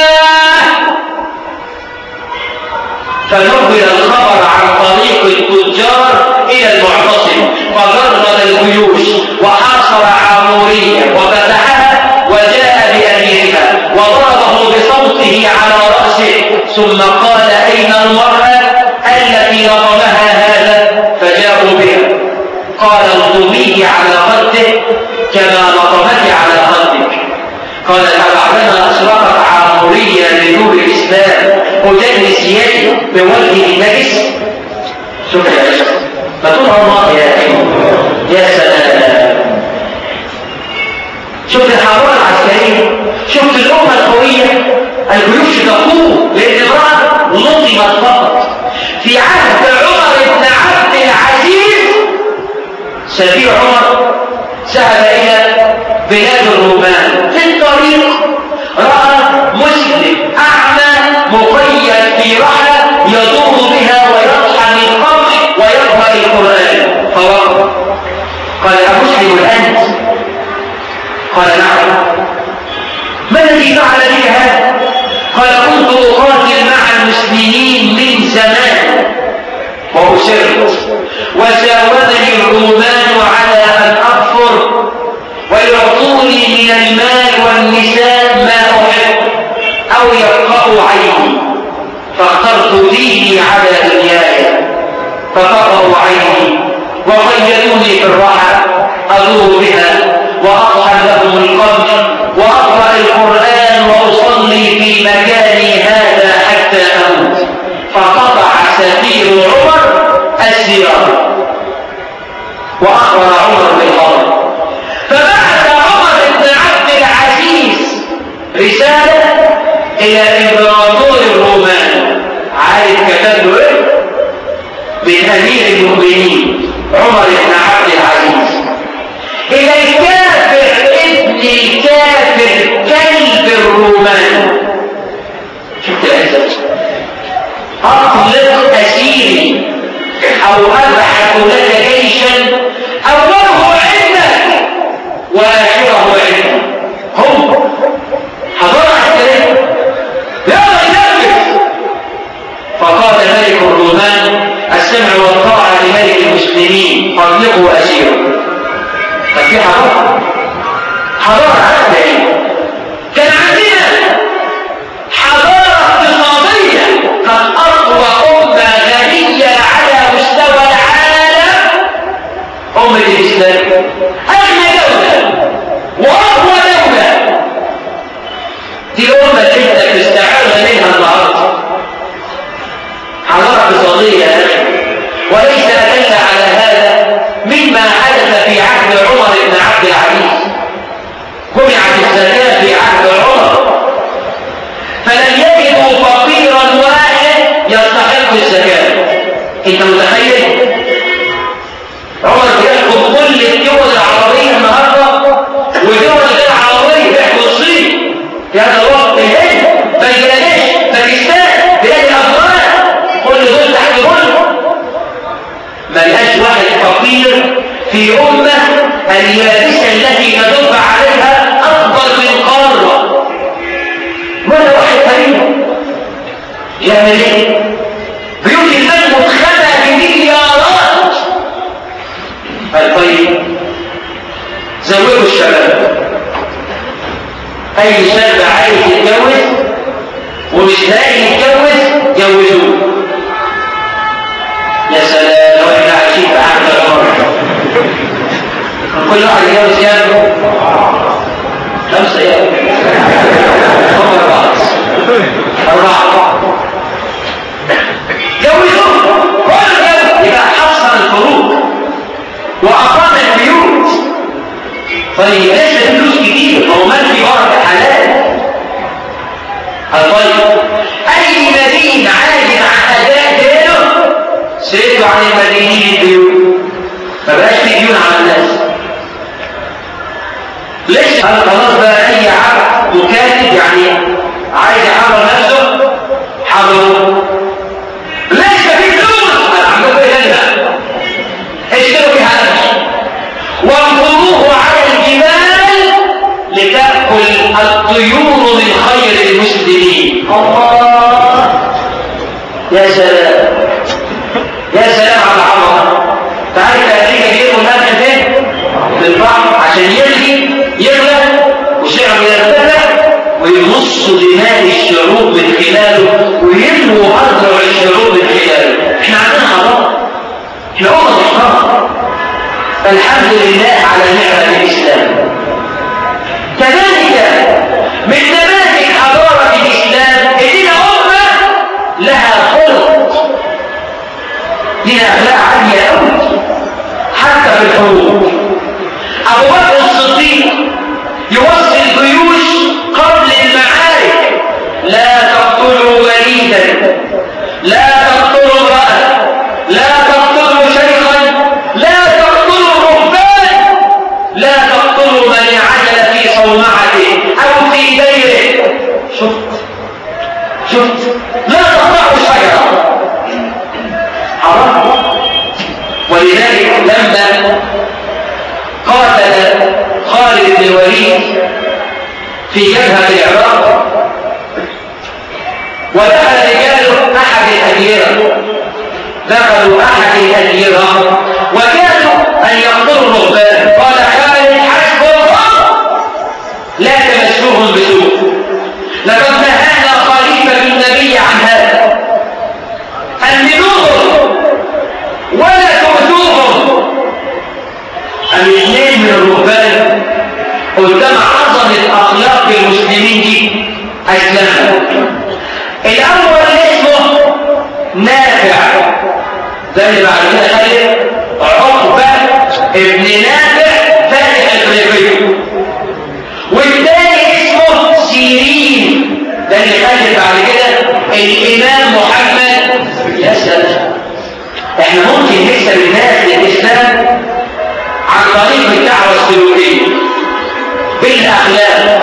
فنقل الخبر عن طريق التجار الى المعتصم فجرد الجيوش وحاصر عامورية وفتحها وجاء بأميرها وضربه بصوته على رأسه ثم قال أين المرأة التي نظمها هذا فجاءوا بها قال انظميه على خده كما نظمك على خدك قال فبعدما أشرقت عامورية بنور الإسلام أجلس يدي بوجه النجس شوف يا باشا فتقول الله يا أخي يا سلام شوف الحرارة العسكرية شفت الأمة القوية الجيوش تقوم لأن امرأة نظمت فقط في عهد عمر بن عبد العزيز سفير عمر ذهب إلى بلاد الرومان في الطريق رأى مسلم أعمى مقيد في رحلة يدور بها ويطحن القمح ويقرأ القرآن فوقف قال أمسلم أنت قال نعم ما الذي فعل بك هذا قال كنت أقاتل مع المسلمين من زمان وأسرت وساومني الرومان على أن أكفر ويعطوني من المال والنساء ما أحب أو يقرأوا عيني فاخترت ديني على دنياي فقرأوا عيني وقيدوني في الرحى أدور بها وأطحن لهم القمح وأقرأ القرآن وأصلي في مكاني هذا حتى أموت فقطع سفير عمر السيارة وأخبر عمر بالغضب فبعث عمر بن عبد العزيز رسالة إلى إمبراطور الرومان عارف كتب له إيه؟ من أمير المؤمنين عمر بن عبد العزيز إلى الكافر ابن الكافر كلب الرومان شفت العزة أطلق أسيري أو أبعث لك جيشا أوله عندك وآخره عندك هم حضر عسكرية يلا ينفذ فقال ملك الرومان السمع والطاعة لملك المسلمين فاطلقوا أسيره ففي حضارة حضارة عسكرية كان عندنا حضارة اقتصادية قد أقوى أمة غنية على مستوى العالم أمة الإسلام أغنى دولة وأقوى دولة دي الأمة اللي أنت بتستعار منها النهارده حضارة اقتصادية يا أخي وليس أدل على هذا مما حدث في عهد عمر بن عبد العزيز جمعت الزكاة في عهد عمر فلم يجدوا فقيرا واحد يستحق الزكاة انت متخيل عمر بيحكم كل الدول العربية النهاردة ودول غير عربية بيحكم الصين في هذا الوقت الهند بنجلاديش باكستان بلاد الافغان كل دول تحت ظلم ملهاش واحد فقير في أمة اليابسة التي تدب عليها أكبر من قارة ولا واحد فقير يعمل ايه؟ بيوت المال متخلى بمليارات قال طيب زوجوا الشباب أي شاب عايز يتجوز ومش لاقي يتجوز جوزوه يا سلام لو احنا عايشين في عهد العمر كل واحد يتجوز كام؟ خمسة يا هم أربعة أربعة جوزوه كل جوز يبقى حصل الفروق وأقام البيوت طيب ليس فلوس كتير هو مال في بركة حلال طيب أي مدين عادي مع أداء دينه سيدوا عن المدينين الديون ما بقاش في ديون على الناس ليش خلاص بقى اي عبد مكاتب يعني عايز يحرر نفسه حرره ليش في فلوس انا عندكم ايه هنا اشتروا بها نفسه وانفروه على الجبال طيور من خير المسلمين الله يا سلام يا سلام على العظمه تعرف امريكا بيرموا الملح فين؟ في البحر عشان يلغي يغلى وشعب يرتفع ويمصوا دماء الشعوب من خلاله ويلووا اذرع الشعوب من خلاله احنا عندنا حرام احنا امه محترمه الحمد لله على نعمه الاسلام كذلك من نماذج حضاره الاسلام اننا امه لها خلق لنا اخلاق عاليه قوي حتى في الحروب ابو بكر الصديق يوصي الجيوش قبل المعارك لا تقتلوا وليدا لا تقتلوا امرأة لا تقتلوا شيخا لا تقتلوا رهبان لا تقتلوا من عجل في صومعته او في ديره شفت شفت لا تقطعوا شجرة حرام ولذلك لما قاتل خالد بن الوليد في جبهة العراق ودخل رجال أحد الأديرة دخلوا أحد الأديرة وكادوا أن يقتلوا الرهبان قال خالد حسب الله لا تمسوهم بسوء لقد نهانا خليفة النبي عن هذا أمنوهم ولا تؤذوهم الاثنين من الرهبان قدام عظمة أخلاق المسلمين دي أسلموا الأول اسمه نافع ده اللي بعد كده خالد عقبة ابن نافع فاتح الخليفية والثاني اسمه سيرين ده اللي خالد بعد كده الإمام محمد يا سلام احنا ممكن نكسب الناس للإسلام عن طريق الدعوة السلوكية بالأخلاق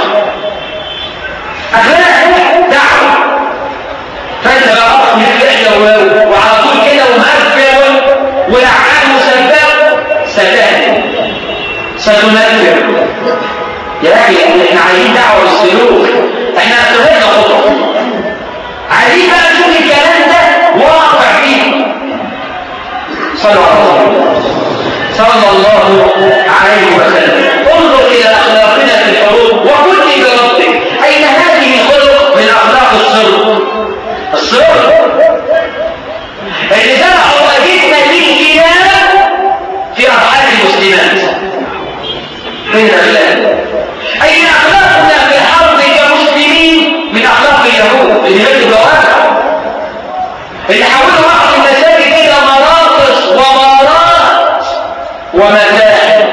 أخلاق دعوة فأنت بقى أخذ من الإحدى وعلى طول كده ومغفر ولعان وسباب ستهدي ستنفر يا أخي احنا عايزين دعوة للسلوك احنا أخذنا خطوة عايزين بقى نشوف الكلام ده واقع فيه صلى الله عليه وسلم صلى الله عليه وسلم انظر الى اخلاقنا في الحروب وكل بربك اين هذه الخلق من اخلاق الصدق الصدق اللي زرعوا اجدنا للكلاب في ارحام المسلمات فين الاخلاق اين اخلاقنا في الحرب كمسلمين من اخلاق اليهود اللي هي الجوامع اللي حولوا بعض المساجد الى مراقص ومارات ومتاع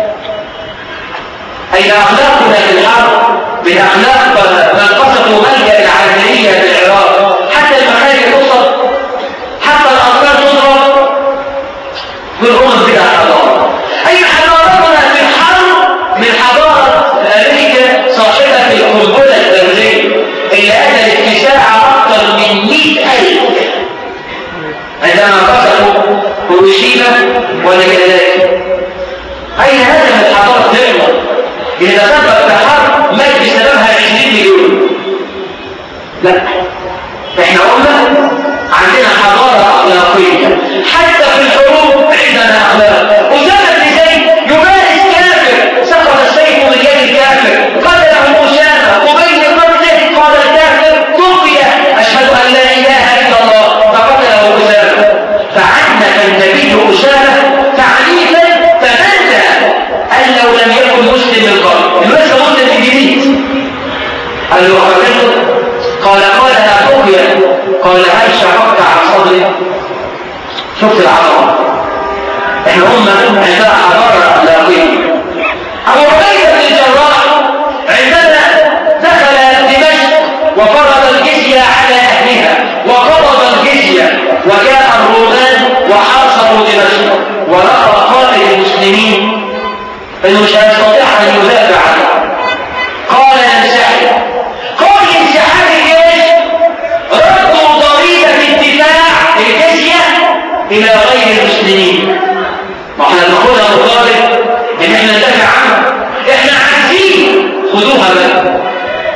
أين أخلاقنا في الحرب من أخلاق من قصدوا ملجأ العالمية في العراق حتى المخارج تصب حتى الأطفال تضرب بالأمم بلا حضارة أين حضارتنا في الحرب من حضارة أمريكا صاحبة القنبلة الذرية اللي أدى اتساع أكثر من 100000 عندما قصدوا هيروشيما وناجازاكي أين هذه الحضارة نعمة إذا سبب في حرب مات بسببها 20 مليون لا احنا قلنا عندنا حضارة أخلاقية حتى في الحروب عندنا أخلاق أسامة بن زيد يمارس كافر سقط السيف من يد الكافر قتله أسامة وبين قتله قال الكافر توفي أشهد أن لا إله إلا الله فقتله أسامة فعنف النبي أسامة تعنيفا تمنى أن لو لم يكن مسلم من قبل لسه مسلم في الجديد قال له قتلته قال قالها تقيا قال هل شققت عن صدري شفت العظمه احنا امه عندها حضاره اخلاقيه ابو عبيده بن الجراح عندما دخل دمشق وفرض الجزيه على اهلها وقبض الجزيه وجاء الرومان وحاصروا دمشق ورأى قائد المسلمين انه مش هيستطيع ان يدافع عنه قال انسحب قال انسحاب الجيش ردوا ضريبه الدفاع الجزيه الى غير المسلمين ما احنا بناخدها مقابل ان احنا ندافع عنها احنا عايزين خدوها بقى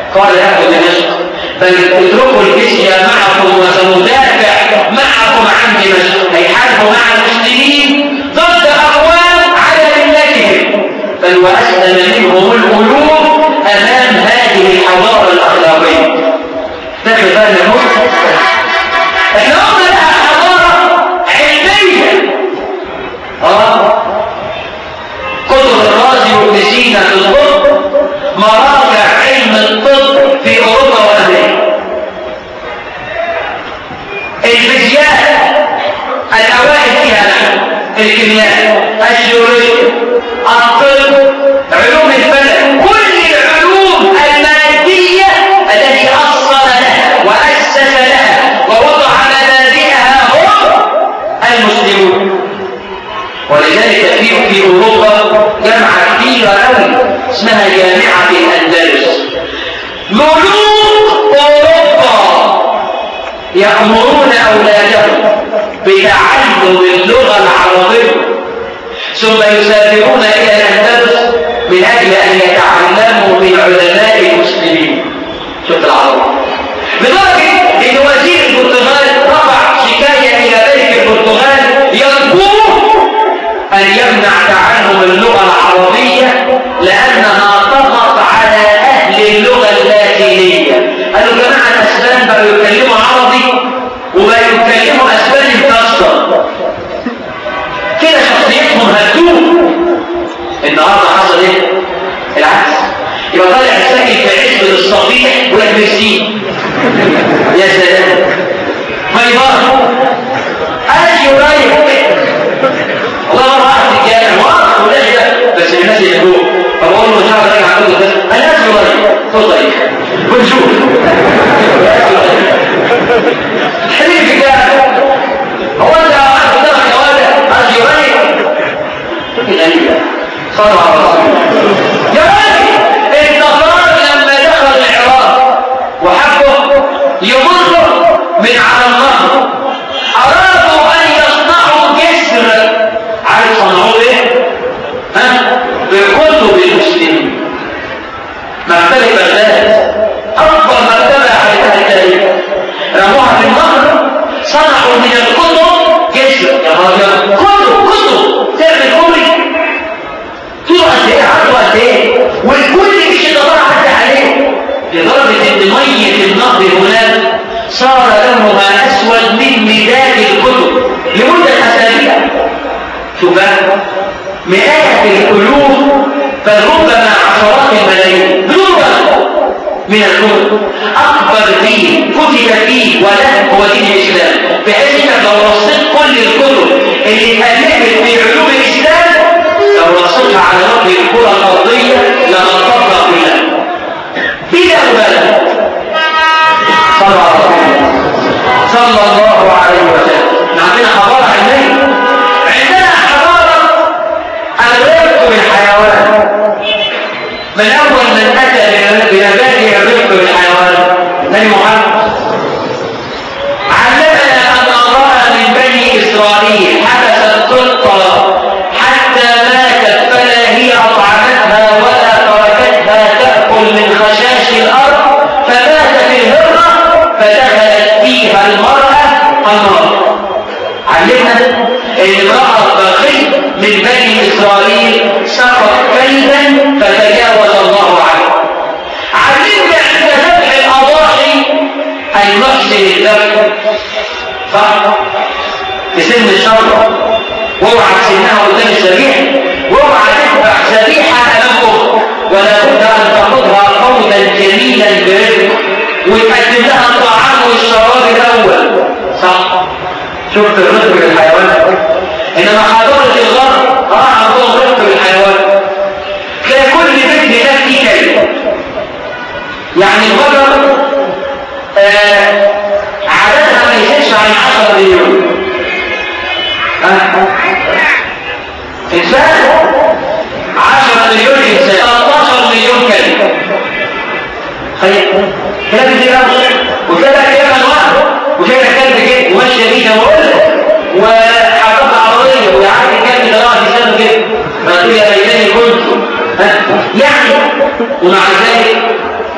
قال أهل دمشق بل اتركوا الجزية معكم وسندافع معكم عن دمشق هيحاربوا مع المسلمين ضد أقوام على ملتهم بل وأسلم منهم القلوب أمام هذه الحضارة الأخلاقية تاخد بالنا احنا قلنا لها حضارة علمية اه كتب الرازي وابن سينا في الطب مراجع علم الطب في اوروبا وامريكا الفيزياء الاوائل فيها نحن الكيمياء الجيولوجيا الطب علوم الفلك كل العلوم المادية التي أصل لها وأسس لها ووضع مبادئها هم المسلمون ولذلك في في أوروبا جامعة كبيرة أوي اسمها جامعة الأندلس ملوك أوروبا يأمرون أولادهم بتعلم اللغة العربية ثم يسافرون إلى الأندلس من أجل أن يتعلموا من علماء المسلمين شوف العرب لدرجة أن وزير البرتغال رفع شكاية إلى ملك البرتغال يرجوه أن يمنع تعلم اللغة العربية لأنها تضغط على أهل اللغة اللاتينية قالوا جماعة الأسبان بقوا يتكلموا عربي وبقوا يتكلموا أسباني مكسر كده شخصيتهم هتدوب النهارده حصل ايه؟ العكس يبقى طالع ساكن في عزب الصفيح ولا ميرسي يا سلام ميبار اجي رايح والله ما راح الجامع واقف ولا ده بس الناس يحبوه فبقول له مش عارف راجع عندكم بس انا اجي رايح تفضل ونشوف حبيبي في الجامع هو انت عارف قدامك يا ولد اجي رايح غريبه صلوا على رسول الله يا ولد النصارى لما دخل العراق وحبوا يمروا من على النهر ارادوا ان يصنعوا جسر عارف صنعوه ايه؟ ها؟ بكتب المسلمين مكتبة بغداد اكبر مكتبة على التاريخ رموها في النهر صنعوا من الكتب جسر يا راجل كتب كتب تعمل كوبري طول قد ايه عرضه قد ايه والكل مش يدور حتى عليه لدرجه ان ميه النهر هناك صار لونها اسود من مداد الكتب لمده اسابيع شوف بقى مئات الالوف بل ربما عشرات الملايين بلغه من الكتب اكبر دين كتب فيه وله هو دين الاسلام بحيث انك لو رصيت كل الكتب اللي اتالفت في علوم الاسلام لو رصيتها على وجه الكره الارضيه لغطتها كلها بلا مبالغه صلى الله صلى الله عليه وسلم عندنا حضاره علميه عندنا حضاره الرفق بالحيوان من اول من اتى بنبات الرفق بالحيوان نبي محمد علمنا ان امرأة من بني اسرائيل حبست قطه حتى ماتت فلا هي اطعمتها ولا تركتها تاكل من خشاش الارض فماتت الهره فدخلت فيها المراه النار علمنا ان امراه بغي من بني اسرائيل سقط كلبا فتجاوز الله عنه علمنا عند ذبح الاضاحي ان نحسن الذبح صح في سن الشر واوعى تسنها قدام الذبيحه واوعى تذبح ذبيحه امام اخت ولا بد ان تاخذها قولا جميلا برفق وتقدم لها الطعام والشراب الاول صح شفت الرفق بالحيوان انما حضاره الغرب اه عندهم رفق بالحيوان تلاقي كل بيت هناك فيه كلب يعني البقر آه عددها ما يزيدش عن 10 مليون ها انسان 10 مليون انسان 13 مليون كلب خير كلب دي وكده كلب انواع وكده كلب كده وماشيه بيه جمهور وحاطط عربيه ويعدي الكلب ده راح يسمى كده فتقول يا ليتني كنت ها يعني ومع ذلك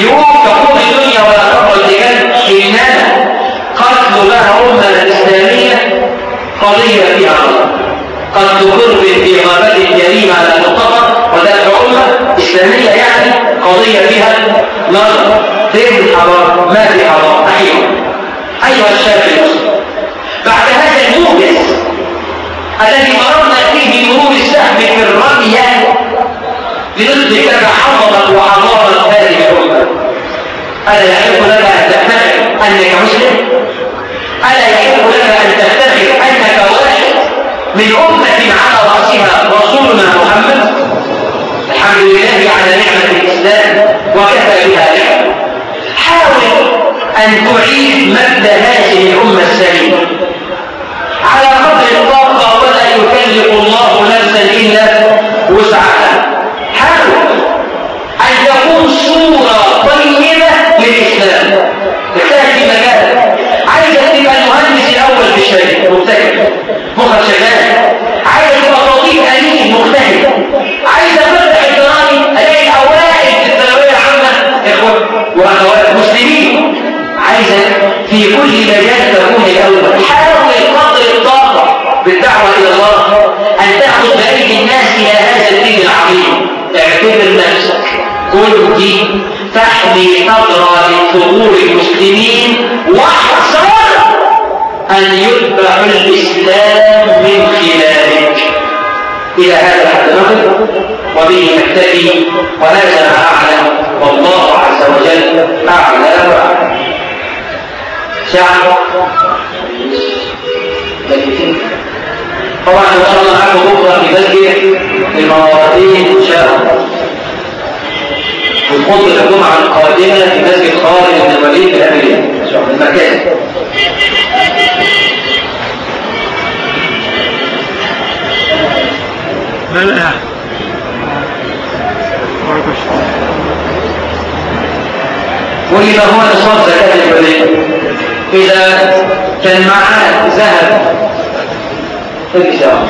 يوم تقوم الدنيا ولا تقوم الرجال إنما قتل لها أمة الإسلامية قضية فيها نظر قد تقر بإغابة الجريمة على تقر ودفع أمة إسلامية يعني قضية فيها نظر فين الحضارة ما في حضارة أيوة أيها الشاب المسلم بعد هذا الموجز الذي مررنا فيه مرور السهم في الرمية لنثبت لك حفظت وحضارة هذه الأمة ألا يحب لك أن تفتخر أنك مسلم؟ ألا يحب لك أن تفتخر أنك واحد من أمة على رأسها رسولنا محمد الحمد لله على نعمة الإسلام وكفى بها نعمة حاول أن تعيد مجد هذه الأمة السليمة على قدر الطاقة ولا يكلف الله نفسا إلا وسعها حاول أن تكون صورة طيبة للإسلام تحتاج في مجال عايز تبقى المهندس الأول في الشركة مبتكر مخرج شغال عايز تبقى طبيب أمين مجتهد عايز أفتح الدراسي ألاقي الأوائل في الثانوية العامة إخوة وأخوات مسلمين عايزة في كل مجال تكون الأول حاول قدر الطاقة بالدعوة إلى الله أن تأخذ بأيدي الناس إلى هذا الدين العظيم اعتبر نفسك كنت تحمي ثغرة لثغور المسلمين واحذر أن يتبع الإسلام من خلالك إلى هذا الحد نقف وبه نكتفي وهذا ما أعلم والله عز وجل أعلى وأعلم ساعة طبعا ان شاء الله معاكم بكره في مسجد المواطنين ان شاء الله والخطبه الجمعه القادمه في مسجد خالد بن الوليد في امريكا ان شاء الله المكان لا لا ولما هو نصاب زكاة الفريق إذا كان معاه ذهب ذهب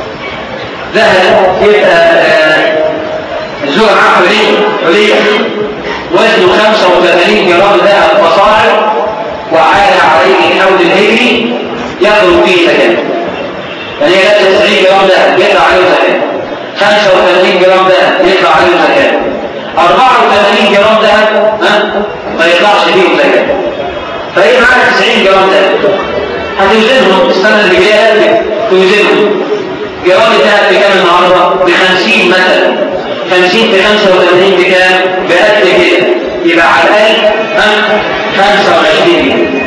يبقى الزوج معاه حلية حلية وزنه 85 جرام ذهب فصاعد وعاد عليه حول الهجري يخرج فيه زكاة يعني هي 90 جرام ذهب يطلع عليه زكاة 85 جرام ذهب يطلع عليه زكاة 84 جرام ذهب ها ما يطلعش فيه زكاة فهي معاك 90 جرام ذهب هتوزنهم السنة اللي جاية توزنهم جرام الذهب بكام النهارده؟ ب 50 مثلا 50 في 85 بكام؟ بقد كده يبقى على الأقل ها 25 جنيه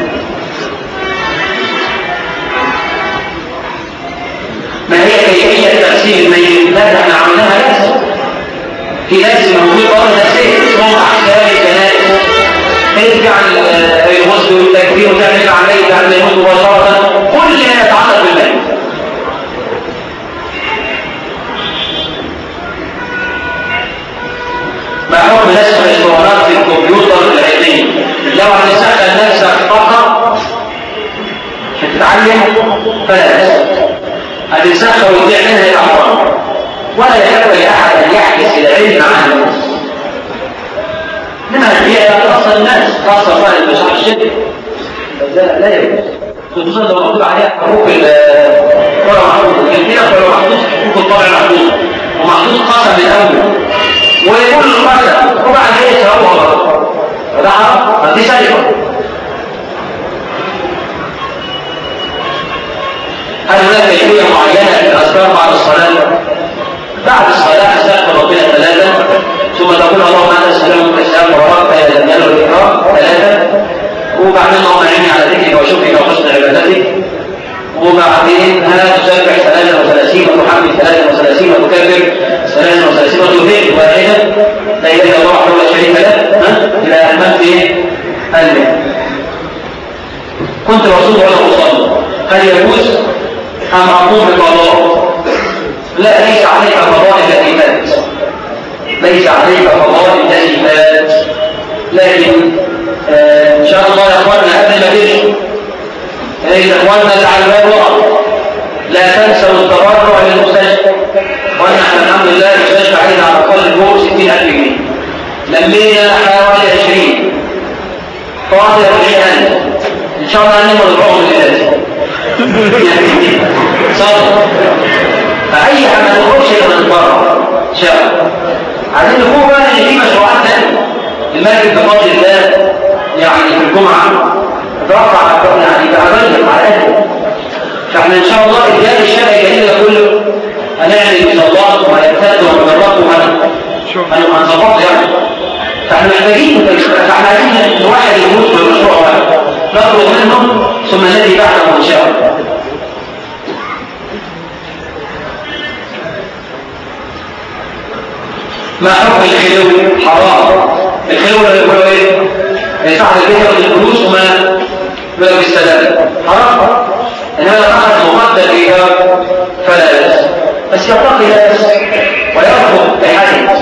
ما هي كيفية تقسيم الميت؟ لا ده احنا عملناها بس في ناس موجود بره نفسيه اسمهم احكام الكنائس ارجع الغسل والتكفير وتعمل عمليه بعد ما يموت مباشره كل ما يتعلق بالميت مع حكم نسخ الاسطوانات في الكمبيوتر العلمي لو هتسخن نفسك فقط هتتعلم فلا تسخن هتسخن وتبيع منها الى حرام ولا يحب لاحد ان يحدث العلم عن الناس انما هي خاصه الناس خاصه صاحب مش الشرك لا لا يجوز خصوصا لو مكتوب عليها حقوق الطبع محفوظ كان فيها لو محفوظ حقوق الطبع محفوظ ومحفوظ قسم الاول ويقول القسم وبعد كده يسرقوا غلط فده حرام ما دي سرقه هل هناك كيفيه معينه للاذكار بعد الصلاه بعد الصلاة استغفر ربنا ثلاثة ثم تقول اللهم أنت السلام وأنت السلام وربك يا ذا الجلال والإكرام ثلاثة وبعدين اللهم أعني على ذكرك وشكرك وحسن عبادتك وبعدين ها تسبح ثلاثة وثلاثين وتحمد ثلاثة وثلاثين وتكبر ثلاثة وثلاثين وتهلك واحدة لا إله إلا الله وحده لا شريك له ها إلى أن إيه؟ المئة كنت رسول ولا أصلي هل يجوز أم أقوم بالقضاء لا ليس عليك قضاء الذي فات ليس عليك قضاء الذي فات لكن آه ان شاء الله يا اخواننا قبل ما تمشوا يا اخواننا اللي على الباب وقف لا تنسوا التبرع للمستشفى وانا احنا الحمد لله المستشفى عايز على الاقل فوق 60000 جنيه لمينا حوالي 20 فاضل 20000 ان شاء الله نمر الرقم اللي لازم صار فاي حاجه ما تخرجش الا من بره ان شاء الله عايزين نقول بقى ان في مشروعات ثانيه المسجد بفضل الله يعني في الجمعه رفع يعني تعرض على اهله فاحنا ان شاء الله الجهاد الشرعي الجديد ده كله هنعمل مصلات وهيبتد ومجرات وهنظبط يعني فاحنا محتاجين فاحنا عايزين واحد يموت بمشروع واحد نطلب منهم ثم الذي بعده ان شاء الله ما حكم الخلو حرام الخلو اللي هو ايه صاحب البيت ياخد الفلوس وما يبقى بالسلام حرام انما لو اخذ مقدر ايجاب فلا يأس بس يرتقي لا يأس ويرفض بحدث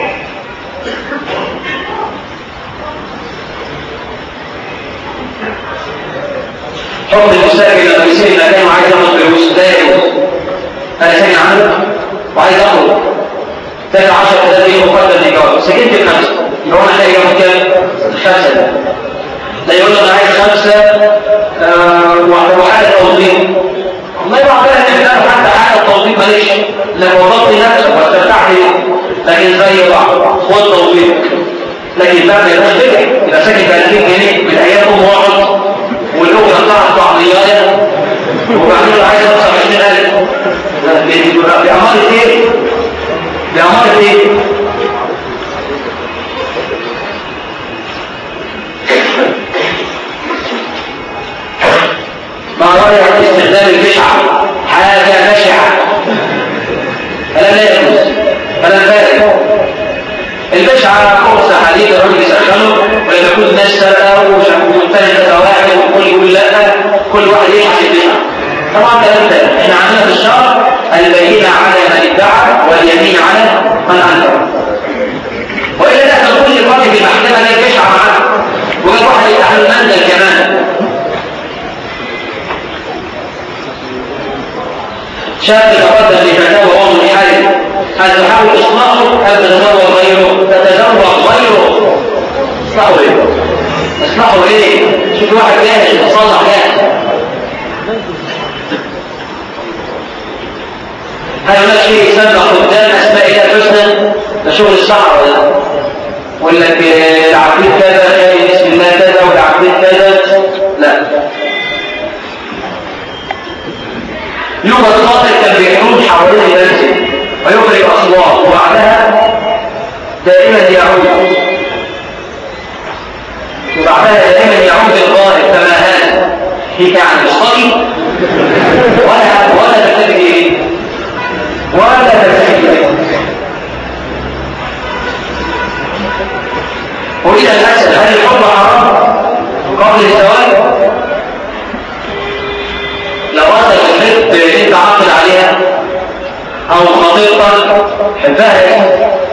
حكم المستاجر لما يسير المكان وعايز ياخد فلوس لا يجوز انا ساكن عنده وعايز اخرج دافع 10000 جنيه مقدم ايجار سكنت بخمسه يبقى انا محتاج ياخد كام؟ خمسه لا يقول له انا عايز خمسه آه وحاجه توظيف والله يبقى كده ان انا حتى حاجه التوظيف ماليش لو وظفت نفسك واستمتعت لكن زي بعض خد توظيفك لكن بقى ما يبقاش كده يبقى ساكن ب 2000 جنيه من ايام ام واحد والاجره بتاعت بعضيات وبعدين لو عايز اوصل 20000 بأمارة ايه؟ بأمارة ايه؟ ما رأيك في استخدام البشعة حاجة بشعة فلا لا يجوز فلا فارق البشعة قرص حديد الرجل يسخنه ولما يكون الناس سرقة ومنتهزة واحد وكل يقول لا كل واحد يبحث البشعة طبعا كلام ده احنا عندنا في الشرع البينة على من ادعى واليمين على من انكر والا ده كل قاضي في المحكمة لا بشعة معاه ويقول واحد يتعلم المنزل كمان شاب تقدم لفتاوى وهو منحرف هل تحاول اصلاحه هل تتزوج غيره تتزوج غيره اصلحه ايه اصلحه ايه شوف واحد جاهز يتصلح جاهز هل هناك شيء يسمى قدام اسماء الله الحسنى ده شغل الصحراء ده ولا لك العفريت كذا بسم الله كذا والعفريت كذا لا يوجد قاتل كان بيحوم حوالين المسجد ويخرج اصوات وبعدها دائما يعود وبعدها دائما يعود الغائب فما هذا هيك عن الصلي ولا ولا تلتفت اليه ولا تلتفت اليه اريد ان اسال هل الحب حرام قبل الزواج لو وصل البنت اللي انت عاقد عليها او خطيبتك حبها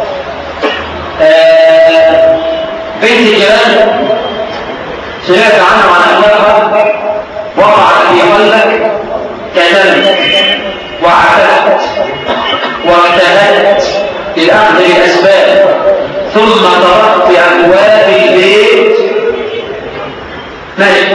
آه بنت الجيران سمعت عنها وعن اخلاقها وقعت في قلبك كدم وعفت واجتهدت للاخذ الاسباب ثم تركت ابواب البيت ماشي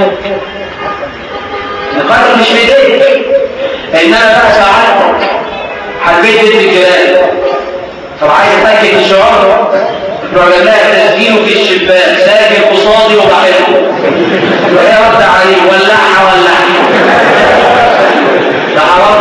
القدر مش في ايديك انما بقى ساعدتك حبيت بنت الجلال طب عايز اتاكد الشعور العلماء تسجيله في الشباك ساكن قصادي وبحبه وهي رد عليه ولعها ولعها ده حرام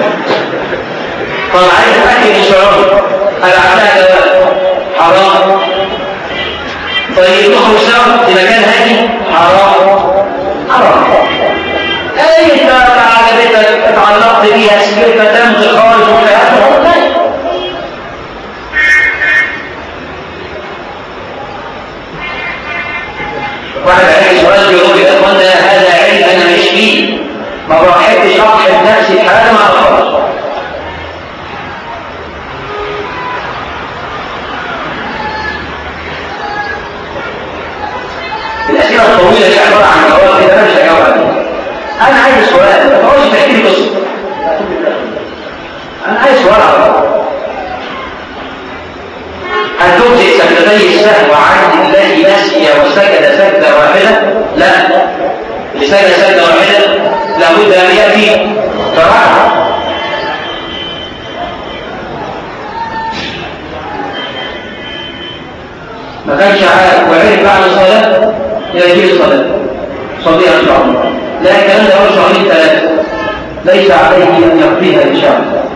طب عايز اتاكد الشعور هل عندها جواب حرام طيب نخرج سوا في مكان هادي حرام حرام اي انت عجبتك اتعلقت بيها سكرت تمضي خارج وحياتها واحد عليه سؤال بيقول يا اخوانا هذا علم انا مش فيه ما بحبش اقحم نفسي في حاجه ما اخرج الاسئله الطويله دي عباره عن جواب كده انا مش هجاوب عليها انا عايز سؤال ما تقعدش تحكي لي قصه زي السهو عن الذي نسي وسجد سجدة واحدة لا اللي سجد سجدة واحدة لابد أن يأتي بركعة ما كانش عارف وعرف بعد الصلاة يجي الصلاة صديقا إن شاء الله لا الكلام ده هو شهرين ثلاثة ليس عليه أن يقضيها إن شاء الله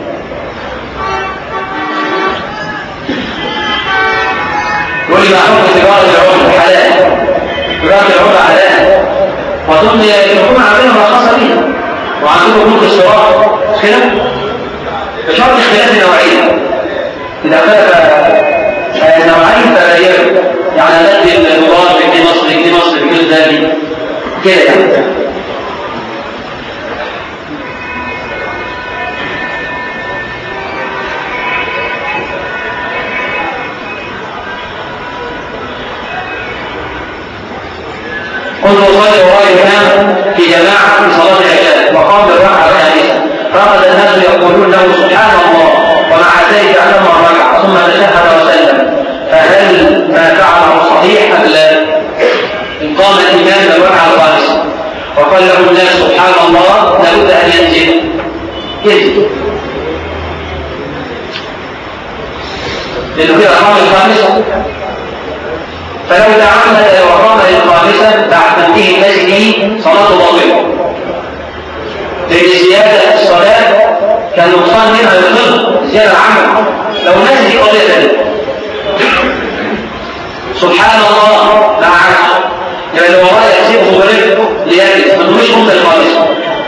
يقول لي حكم تجارة العمر حلال تجارة العمر حلال وأظن يكون عندنا ملخصة بيها وعندكم ملك الصراط مش كده؟ بشرط اختلاف النوعية إذا اختلف نوعين فغير يعني ندي الدولار بجنيه مصري جنيه مصري بجنيه ذهبي كده يعني قلت وصلي وراء الإمام في جماعة في صلاة العشاء وقام بالركعة الحديثة فقد الناس يقولون له سبحان الله ومع ذلك علمه الركعة ثم تشهد وسلم فهل ما فعله صحيح أم لا؟ إن قام الإمام بالركعة الخامسة وقال له الناس سبحان الله لابد أن ينزل ينزل لأنه كده أقام الخامسة فلو تعمد وقام للخامسة بعد تنبيه الناس به صلاته باطلة لأن زيادة الصلاة كان نقصان منها للظلم زيادة العمل لو الناس دي قضية ثانية سبحان الله مع عشر يبقى اللي وراه يحسبه غريب ليجلس ما تقولش ممكن الخامسة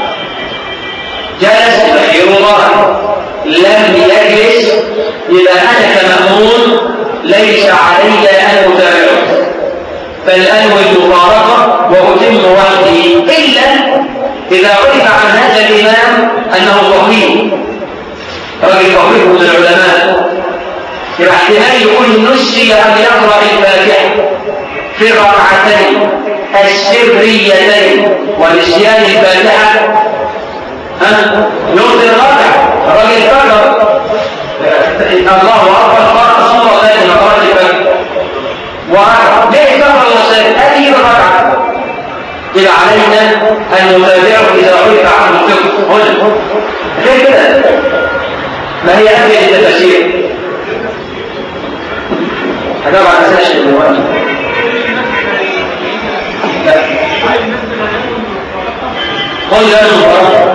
جلس بخير الله لم يجلس يبقى أنا كمأمون ليس علي أن أتابعه بل أنوي المفارقة وأتم وحدي إلا إذا عرف عن هذا الإمام أنه فقيه راجل فقيه من العلماء يبقى احتمال يكون نسي أن يقرأ الفاتحة في الركعتين السريتين ونسيان الفاتحة ها يرضي الركعة الراجل فجر الله أكبر قال صلى الله قرأت الفجر وركعة ليه فجر الوسائل هذه الركعة يبقى علينا أن نتابعه إذا عرف عنه الفقه هنا غير كده ما هي أهل التفاسير هجاب على أساس دلوقتي قل لا المبارك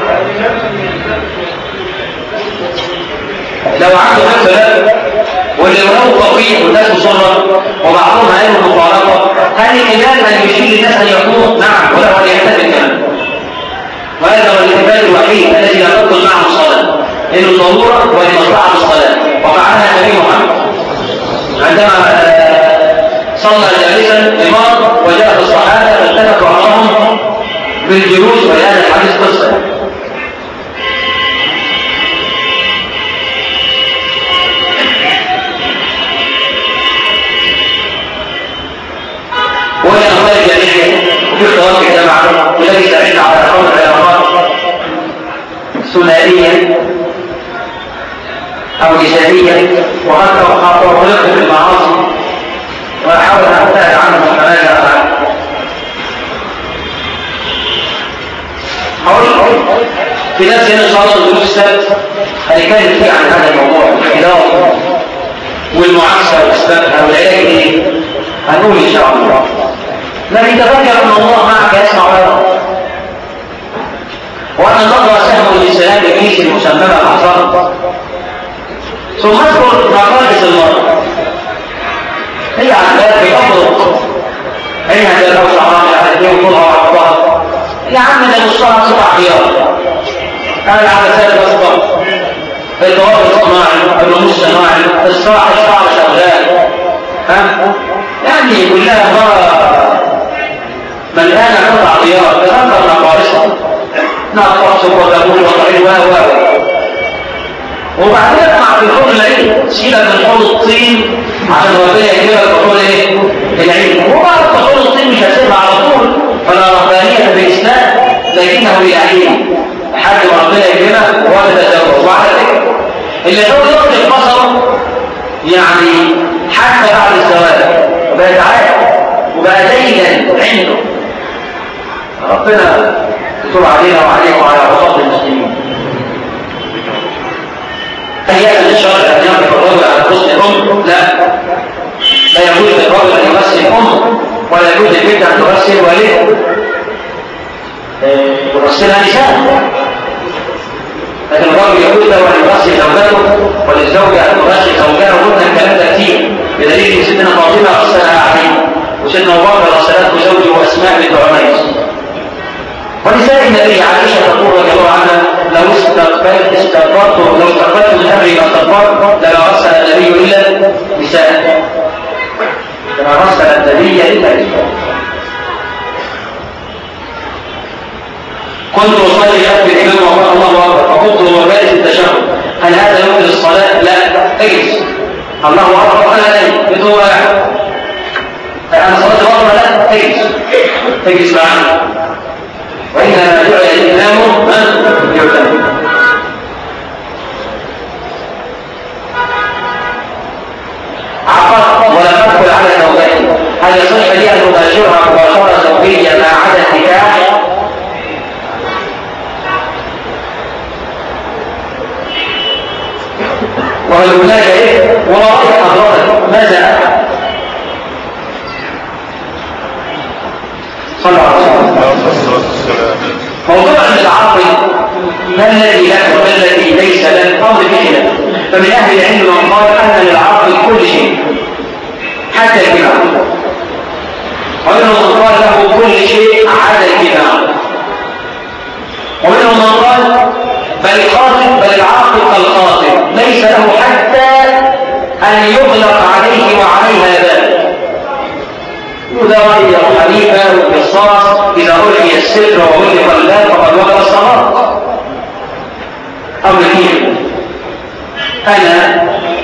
لو عنده مثلا واللي وراه طويل والناس مصرة وبعضهم قالوا المفارقة هل الإمام أن يشير الناس أن يقوموا؟ نعم وله أن يحتفل كمان وهذا هو الاحتفال الوحيد الذي لا تبطل معه الصلاة إنه ضرورة ولمصلحة الصلاة وفعلها النبي محمد عندما صلى جالسا إمام وجاءت الصحابة فالتفت بعضهم بالجلوس ولهذا الحديث قصة وهي أموال الجميع وفي اختلاط في الجامعة والذي سألنا على قول العلاقات ثنائية أو نسائية وحتى وخلقت في المعاصي وأحاول أن أبتعد عنه وأتنازع عنه هقول في نفس هنا إن شاء الله الدروس السبت هنتكلم فيه عن هذا الموضوع الإدارة والمعاكسة وأسبابها والعلاج إيه؟ هنقول إن شاء الله لكن تفكر أن الله معك يسمع ويرى وأن النظرة سهم للسلام بجيش المسممة الأحصار ثم اذكر مقادس المرء هي عندها في أفضل عينها ده لو صحابي على اثنين وطولها وعرضها يا عم ده مصطلح سبع خيار انا العدسات بصبر الجواب الصناعي الرموز الصناعي الصاع الصاع شغال ها يعني كلها مرة مليانة قطع خيار تذكر نقارصها نقص وتقول وطعين و و وبعدين اطلع في الحوض العلم سيبك من حوض الطين عشان ربنا يجيبك بحوض ايه؟ العلم وبعد حوض الطين مش هسيبها على طول فلا ربانية بالإسلام لكنه بالعلم لحد ما ربنا يجيبك وهو تتزوج وعلى فكرة اللي هو يطلق بصره يعني حتى بعد الزواج وبقى تعالى وبقى دايما عنده ربنا يتوب علينا وعليكم وعلى عصاة المسلمين هل يأتي الشرع أن يقف الرجل على غسل الأم؟ لا لا يجوز للرجل أن يغسل الأم ولا يجوز للبنت أن تغسل والدها يغسلها نساء لكن الرجل يقول له أن يغسل زوجته وللزوجة أن تغسل زوجها وقلنا الكلام ده كتير بدليل ان سيدنا فاطمه غسلها علي وسيدنا ابو بكر غسلته زوجه واسماء بنت عميس ونساء النبي عائشه تقول رضي الله عنها لو استقبلت استقبلت لو استقبلت من امري ما استقبلت لما غسل النبي الا نساء لما غسل النبي الا نساء كنت اصلي خلف الامام وقال الله اكبر فقلت هو جالس التشهد هل هذا يمكن الصلاه؟ لا اجلس الله اكبر انا نايم بتقول انا صلاه الظهر لا اجلس اجلس معنا وانما جعل الامام من يعتمد عقد ولم ادخل على زوجتي هل يصح لي ان اباشرها مباشره زوجيه ما عدا النكاح وهل هناك ايه ورائح حضرتك ماذا صلى الله عليه وسلم موضوع العقل ما الذي لك وما الذي ليس لك امر بخلاف فمن اهل العلم من قال ان للعقل كل شيء حتى الجماع ومنهم من قال له كل شيء عدا الجماع ومنهم من قال بل القاتل بل العاقل كالقاتل ليس له حتى ان يغلق عليه وعليها ذلك وده رأي أبو حنيفة والقصاص إذا ألقي السر وغلق الباب فقد وقع الصلاة أمر كيف أنا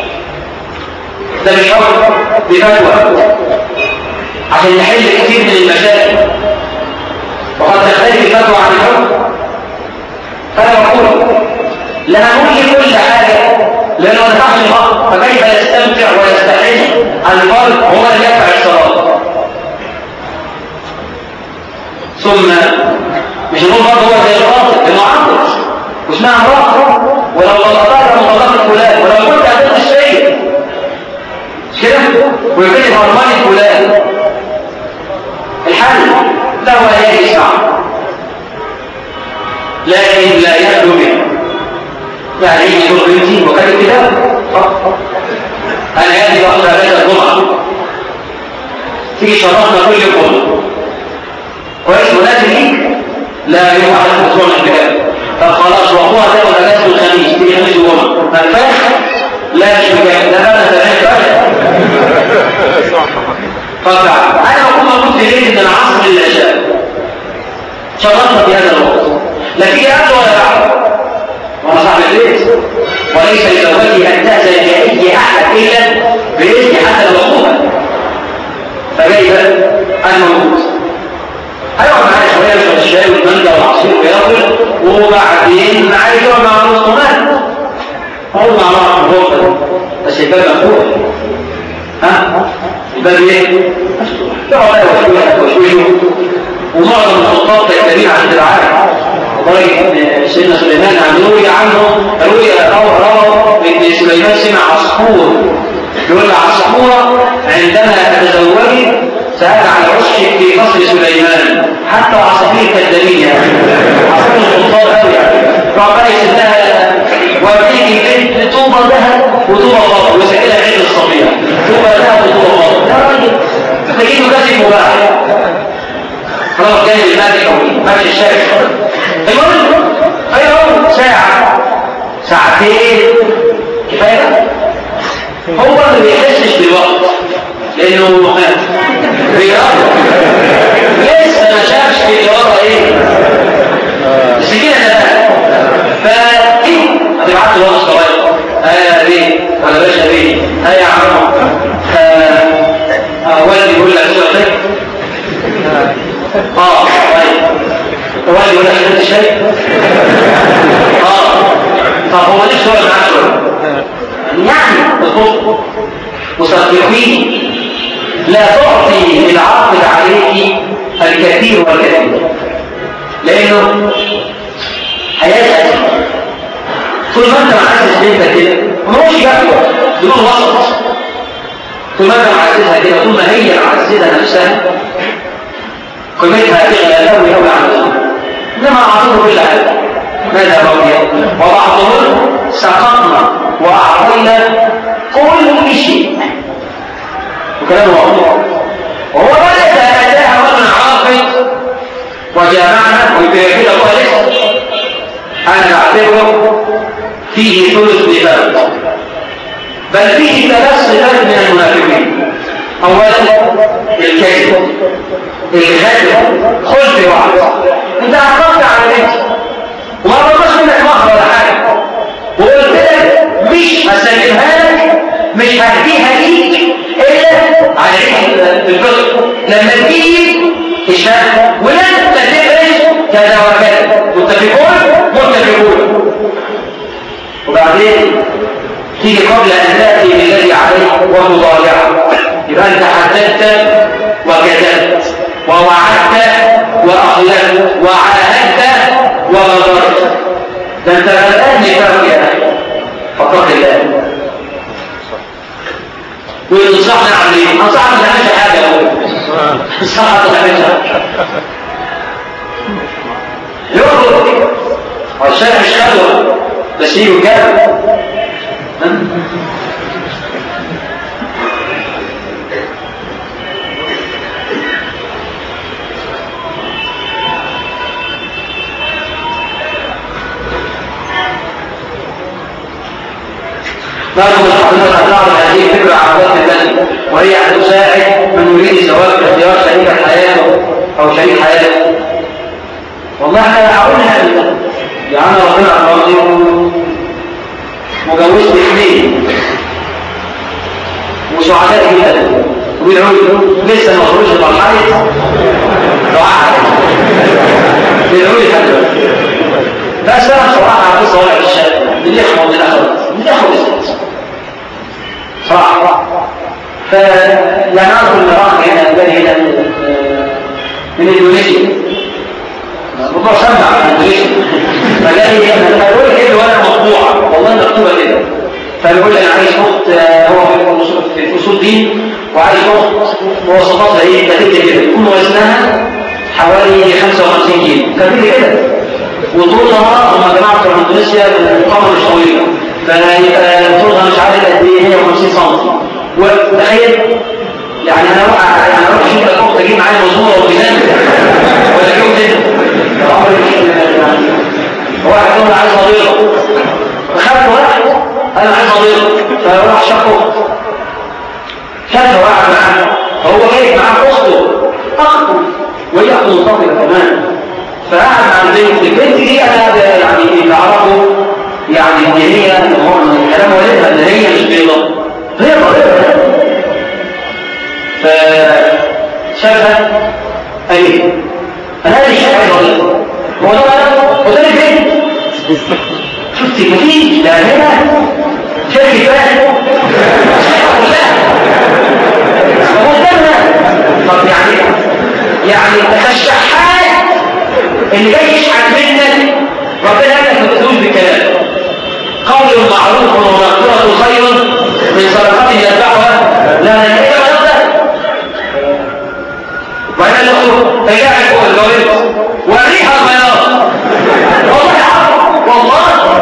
ده مش أمر بفتوى عشان نحل كثير من المشاكل وقد تختلف الفتوى عن الحكم فأنا بقول لا نقول كل حاجة لأنه ما نفعش الحق فكيف يستمتع ويستحل الفرد هو اللي يدفع الصلاة ثم مش نقول برضه هو زي القاتل انه عقل واسمها امرأة ولو طلقتها مطلقة فلان ولو كنت هتقول الشيء مش كده ويكون هرماني فلان الحل له هي يسمع لكن لا يخلو منه يعني يجي يقول بنتي وكان كده انا هذه واحدة ثلاثة الجمعة تيجي شرطنا كل يوم كويس مناسب ليك لا يوم واحد في الاسبوع الاحتكاك طب خلاص واخوها تاخد اجازه الخميس تيجي خميس وجمعه ما ينفعش لا مش مجال ده انا تمام طبعا انا بكون موجود في ليله من العصر للعشاء شرطنا في هذا الوقت لا في قبل ولا بعد وانا صاحب البيت وليس لزوجتي ان تاذن لاي احد الا باذن حتى لو اخوها فكيف انا موجود هيقعد معايا شويه يشرب الشاي والمانجا والعصير وياكل وبعدين عايز يقعد مع نص مال اقعد مع بعض في الغرفه بس الباب مفتوح ها الباب ايه؟ مفتوح يقعد ايوه شويه وشويه ومعظم الخطاب كالكريم عند العالم لدرجه سيدنا سليمان عن روي عنه روي روى روى ان سليمان سمع عصفور يقول عصفوره عندما تتزوجي سأل عن عشق في قصر سليمان حتى عصافير كالدليل يعني عصافير الخطار قوي يعني فقال سنها وابتدي بنت طوبة ذهب وطوبة فضل وسائلها عيد الصبية طوبة ذهب وطوبة فضل يا راجل تجيبه كذب مباح خلاص جاي المالك او ماشي الشارع المهم ايوه ساعة ساعتين كفاية هو ما بيحسش بالوقت لانه رياضة لسه ما شافش في الرياضة ايه السكينة ده فايه هتبعت له وقت صغير اه بيه ولا باشا بيه اه يا عم اه والدي يقول لك شو طيب اه طيب والدي يقول لك شربت شاي اه طب هو ليش هو معاك يعني مظبوط وصدقيني لا تعطي للعاقل عليك الكثير والكثير لانه حياتك طول ما انت معزز بنتك كده ملوش جدوى بدون وسط طول ما انت معززها كده طول ما هي معززه نفسها قيمتها تغلى قوي قوي عن انما اعطوه كل حاجه ماذا بقي وبعضهم سقطنا واعطينا كل شيء وكلام واضح وهو ما يتأتاها رجل عاقل وجامعنا ويبقى كده هو لسه انا بعتبره فيه ثلث نفاق بل فيه ثلاث صفات من المنافقين اولا الكذب الغدر خلف وعد انت عرفت على نفسك وما بقاش منك مهر ولا حاجه وقلت لك مش هسلمها لك مش هديها ليك الا على عيد الفطر لما تجيب الشهر ولن تدرس كذا وكذا متفقون متفقون وبعدين تيجي قبل ان تاتي بالذي عليك وتضايعه يبقى انت حددت وكذبت ووعدت واخلفت وعاهدت وغدرت ده انت الان نفاق يا اخي فقط الله وينصحنا عن ايه؟ انصحنا ما تعملش حاجه اهو انصحنا ما تعملش حاجه يخرج والشارع مش خلوه بس يجوا الجبل نرجو من حضرتك ان تعرض هذه الفكره على وجه البلد وهي ان تساعد من يريد الزواج باختيار شريك حياته او شريك حياته. والله انا هقولها يعني انا ربنا راضي وجوزت اثنين وسعداء جدا وبيدعوا لي لسه ما خرجش مرحله دعاء بيدعوا لي لحد دلوقتي بس انا بصراحه عايز اقول لك الشاب اللي يخبط من الاخر اللي يخبط صراحه ف يعني اعرف ان راح هنا جاني هنا من اندونيسيا الموضوع سمع من اندونيسيا فجاني هنا فيقول لي كده وانا مطبوعه والله مكتوبه كده فبيقول لي انا عايز اخت هو في اصول دين وعايز اخت مواصفاتها ايه كتبت كده يكون وزنها حوالي 55 كيلو كتبت كده وطولها هم جماعه بتوع اندونيسيا القمر مش طويله فيبقى طولها مش عارف قد ايه 150 سم وتخيل يعني انا اروح يعني اروح اشوف لك اخت اجيب معايا مزوره وميزان ولا اجيب كده واحد يقول عايز صديقه فخدت واحد انا عايز صديقه فراح شافه شافه واحد معاه فهو جايب معاه اخته اخته وهي اخته منتقله كمان فقعد مع البنت البنت دي انا يعني اللي اعرفه يعني ان هي كلام والدها ان هي مش بيضاء هي بيضاء فشافها اي انا اللي شايف بيضاء هو ده هو ده البنت شفتي مفيش ده هنا شايف فاهم طب يعني يعني الشحات اللي جاي يشحت منك ربنا قال لك ما تقولوش بالكلام قول معروف ومغفرة خير من صدقة يتبعها لا انا كده ما ده وبعدين الاخت تجاعل فوق الجواب وريها البياض والله عارف والله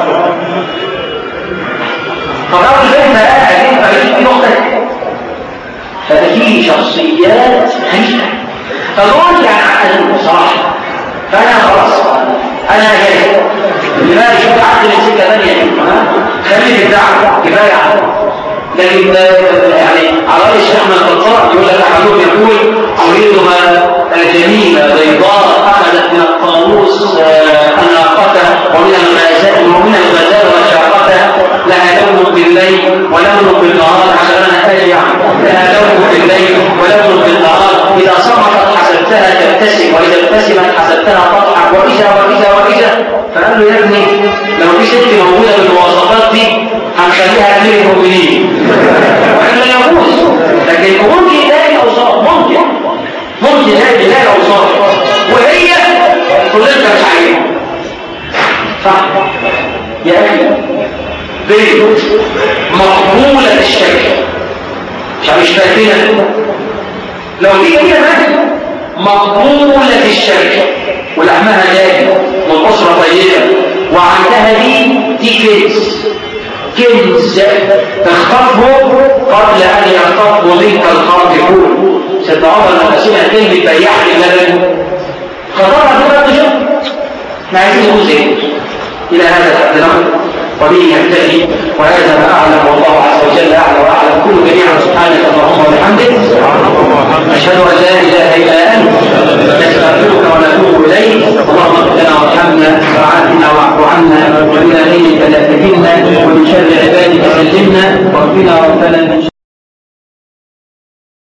فقالوا زي ما قاعد انت عايز اختك ففي شخصيات خايفه فدول يعني عقلوا بصراحه فانا خلاص انا جاي لماذا شوف عقد من سكه ثانيه خلي الدعوه كفايه عنه لكن يعني على راي الشيخ احمد القطار يقول لك احدهم يقول اريدها جميله بيضاء اخذت من الطاووس الناقه ومن الغازات ومن الغزال وشاقتها لها لون بالليل ولون بالنهار عشان انا اجي لها لون بالليل ولون بالنهار اذا صمتت حسبتها تبتسم واذا ابتسمت حسبتها تضحك واذا واذا واذا فقال له يا ابني لو في ست موجوده بالمواصفات دي هنخليها أمير المؤمنين وإحنا يفوز لكن ممكن يلاقي أوصاف ممكن ممكن يلاقي أوصاف وهي تقول أنت مش عايزها صح يا أخي بنت مقبولة الشكل مش مش فاكرة لو دي كده بس مقبولة الشركة ولحمها جاي والأسرة طيبة وعندها دي دي كنز كنز تخطفه قبل أن يخطفه منك الخاطفون سيدنا عمر لما سمع كلمة بياع اللبن خطرها كده بشوف احنا عايزين نقول زي إلى هذا الحد وبه يهتدي وهذا ما أعلم والله عز وجل أعلم وأعلم كل جميعا سبحانك اللهم وبحمدك أشهد أن لا إله إلا أنت نستغفرك ونتوب إليك اللهم اغفر لنا وارحمنا وعافنا واعف عنا ومن غيرك لا تهنا ومن شر عبادك سلمنا واغفنا ربنا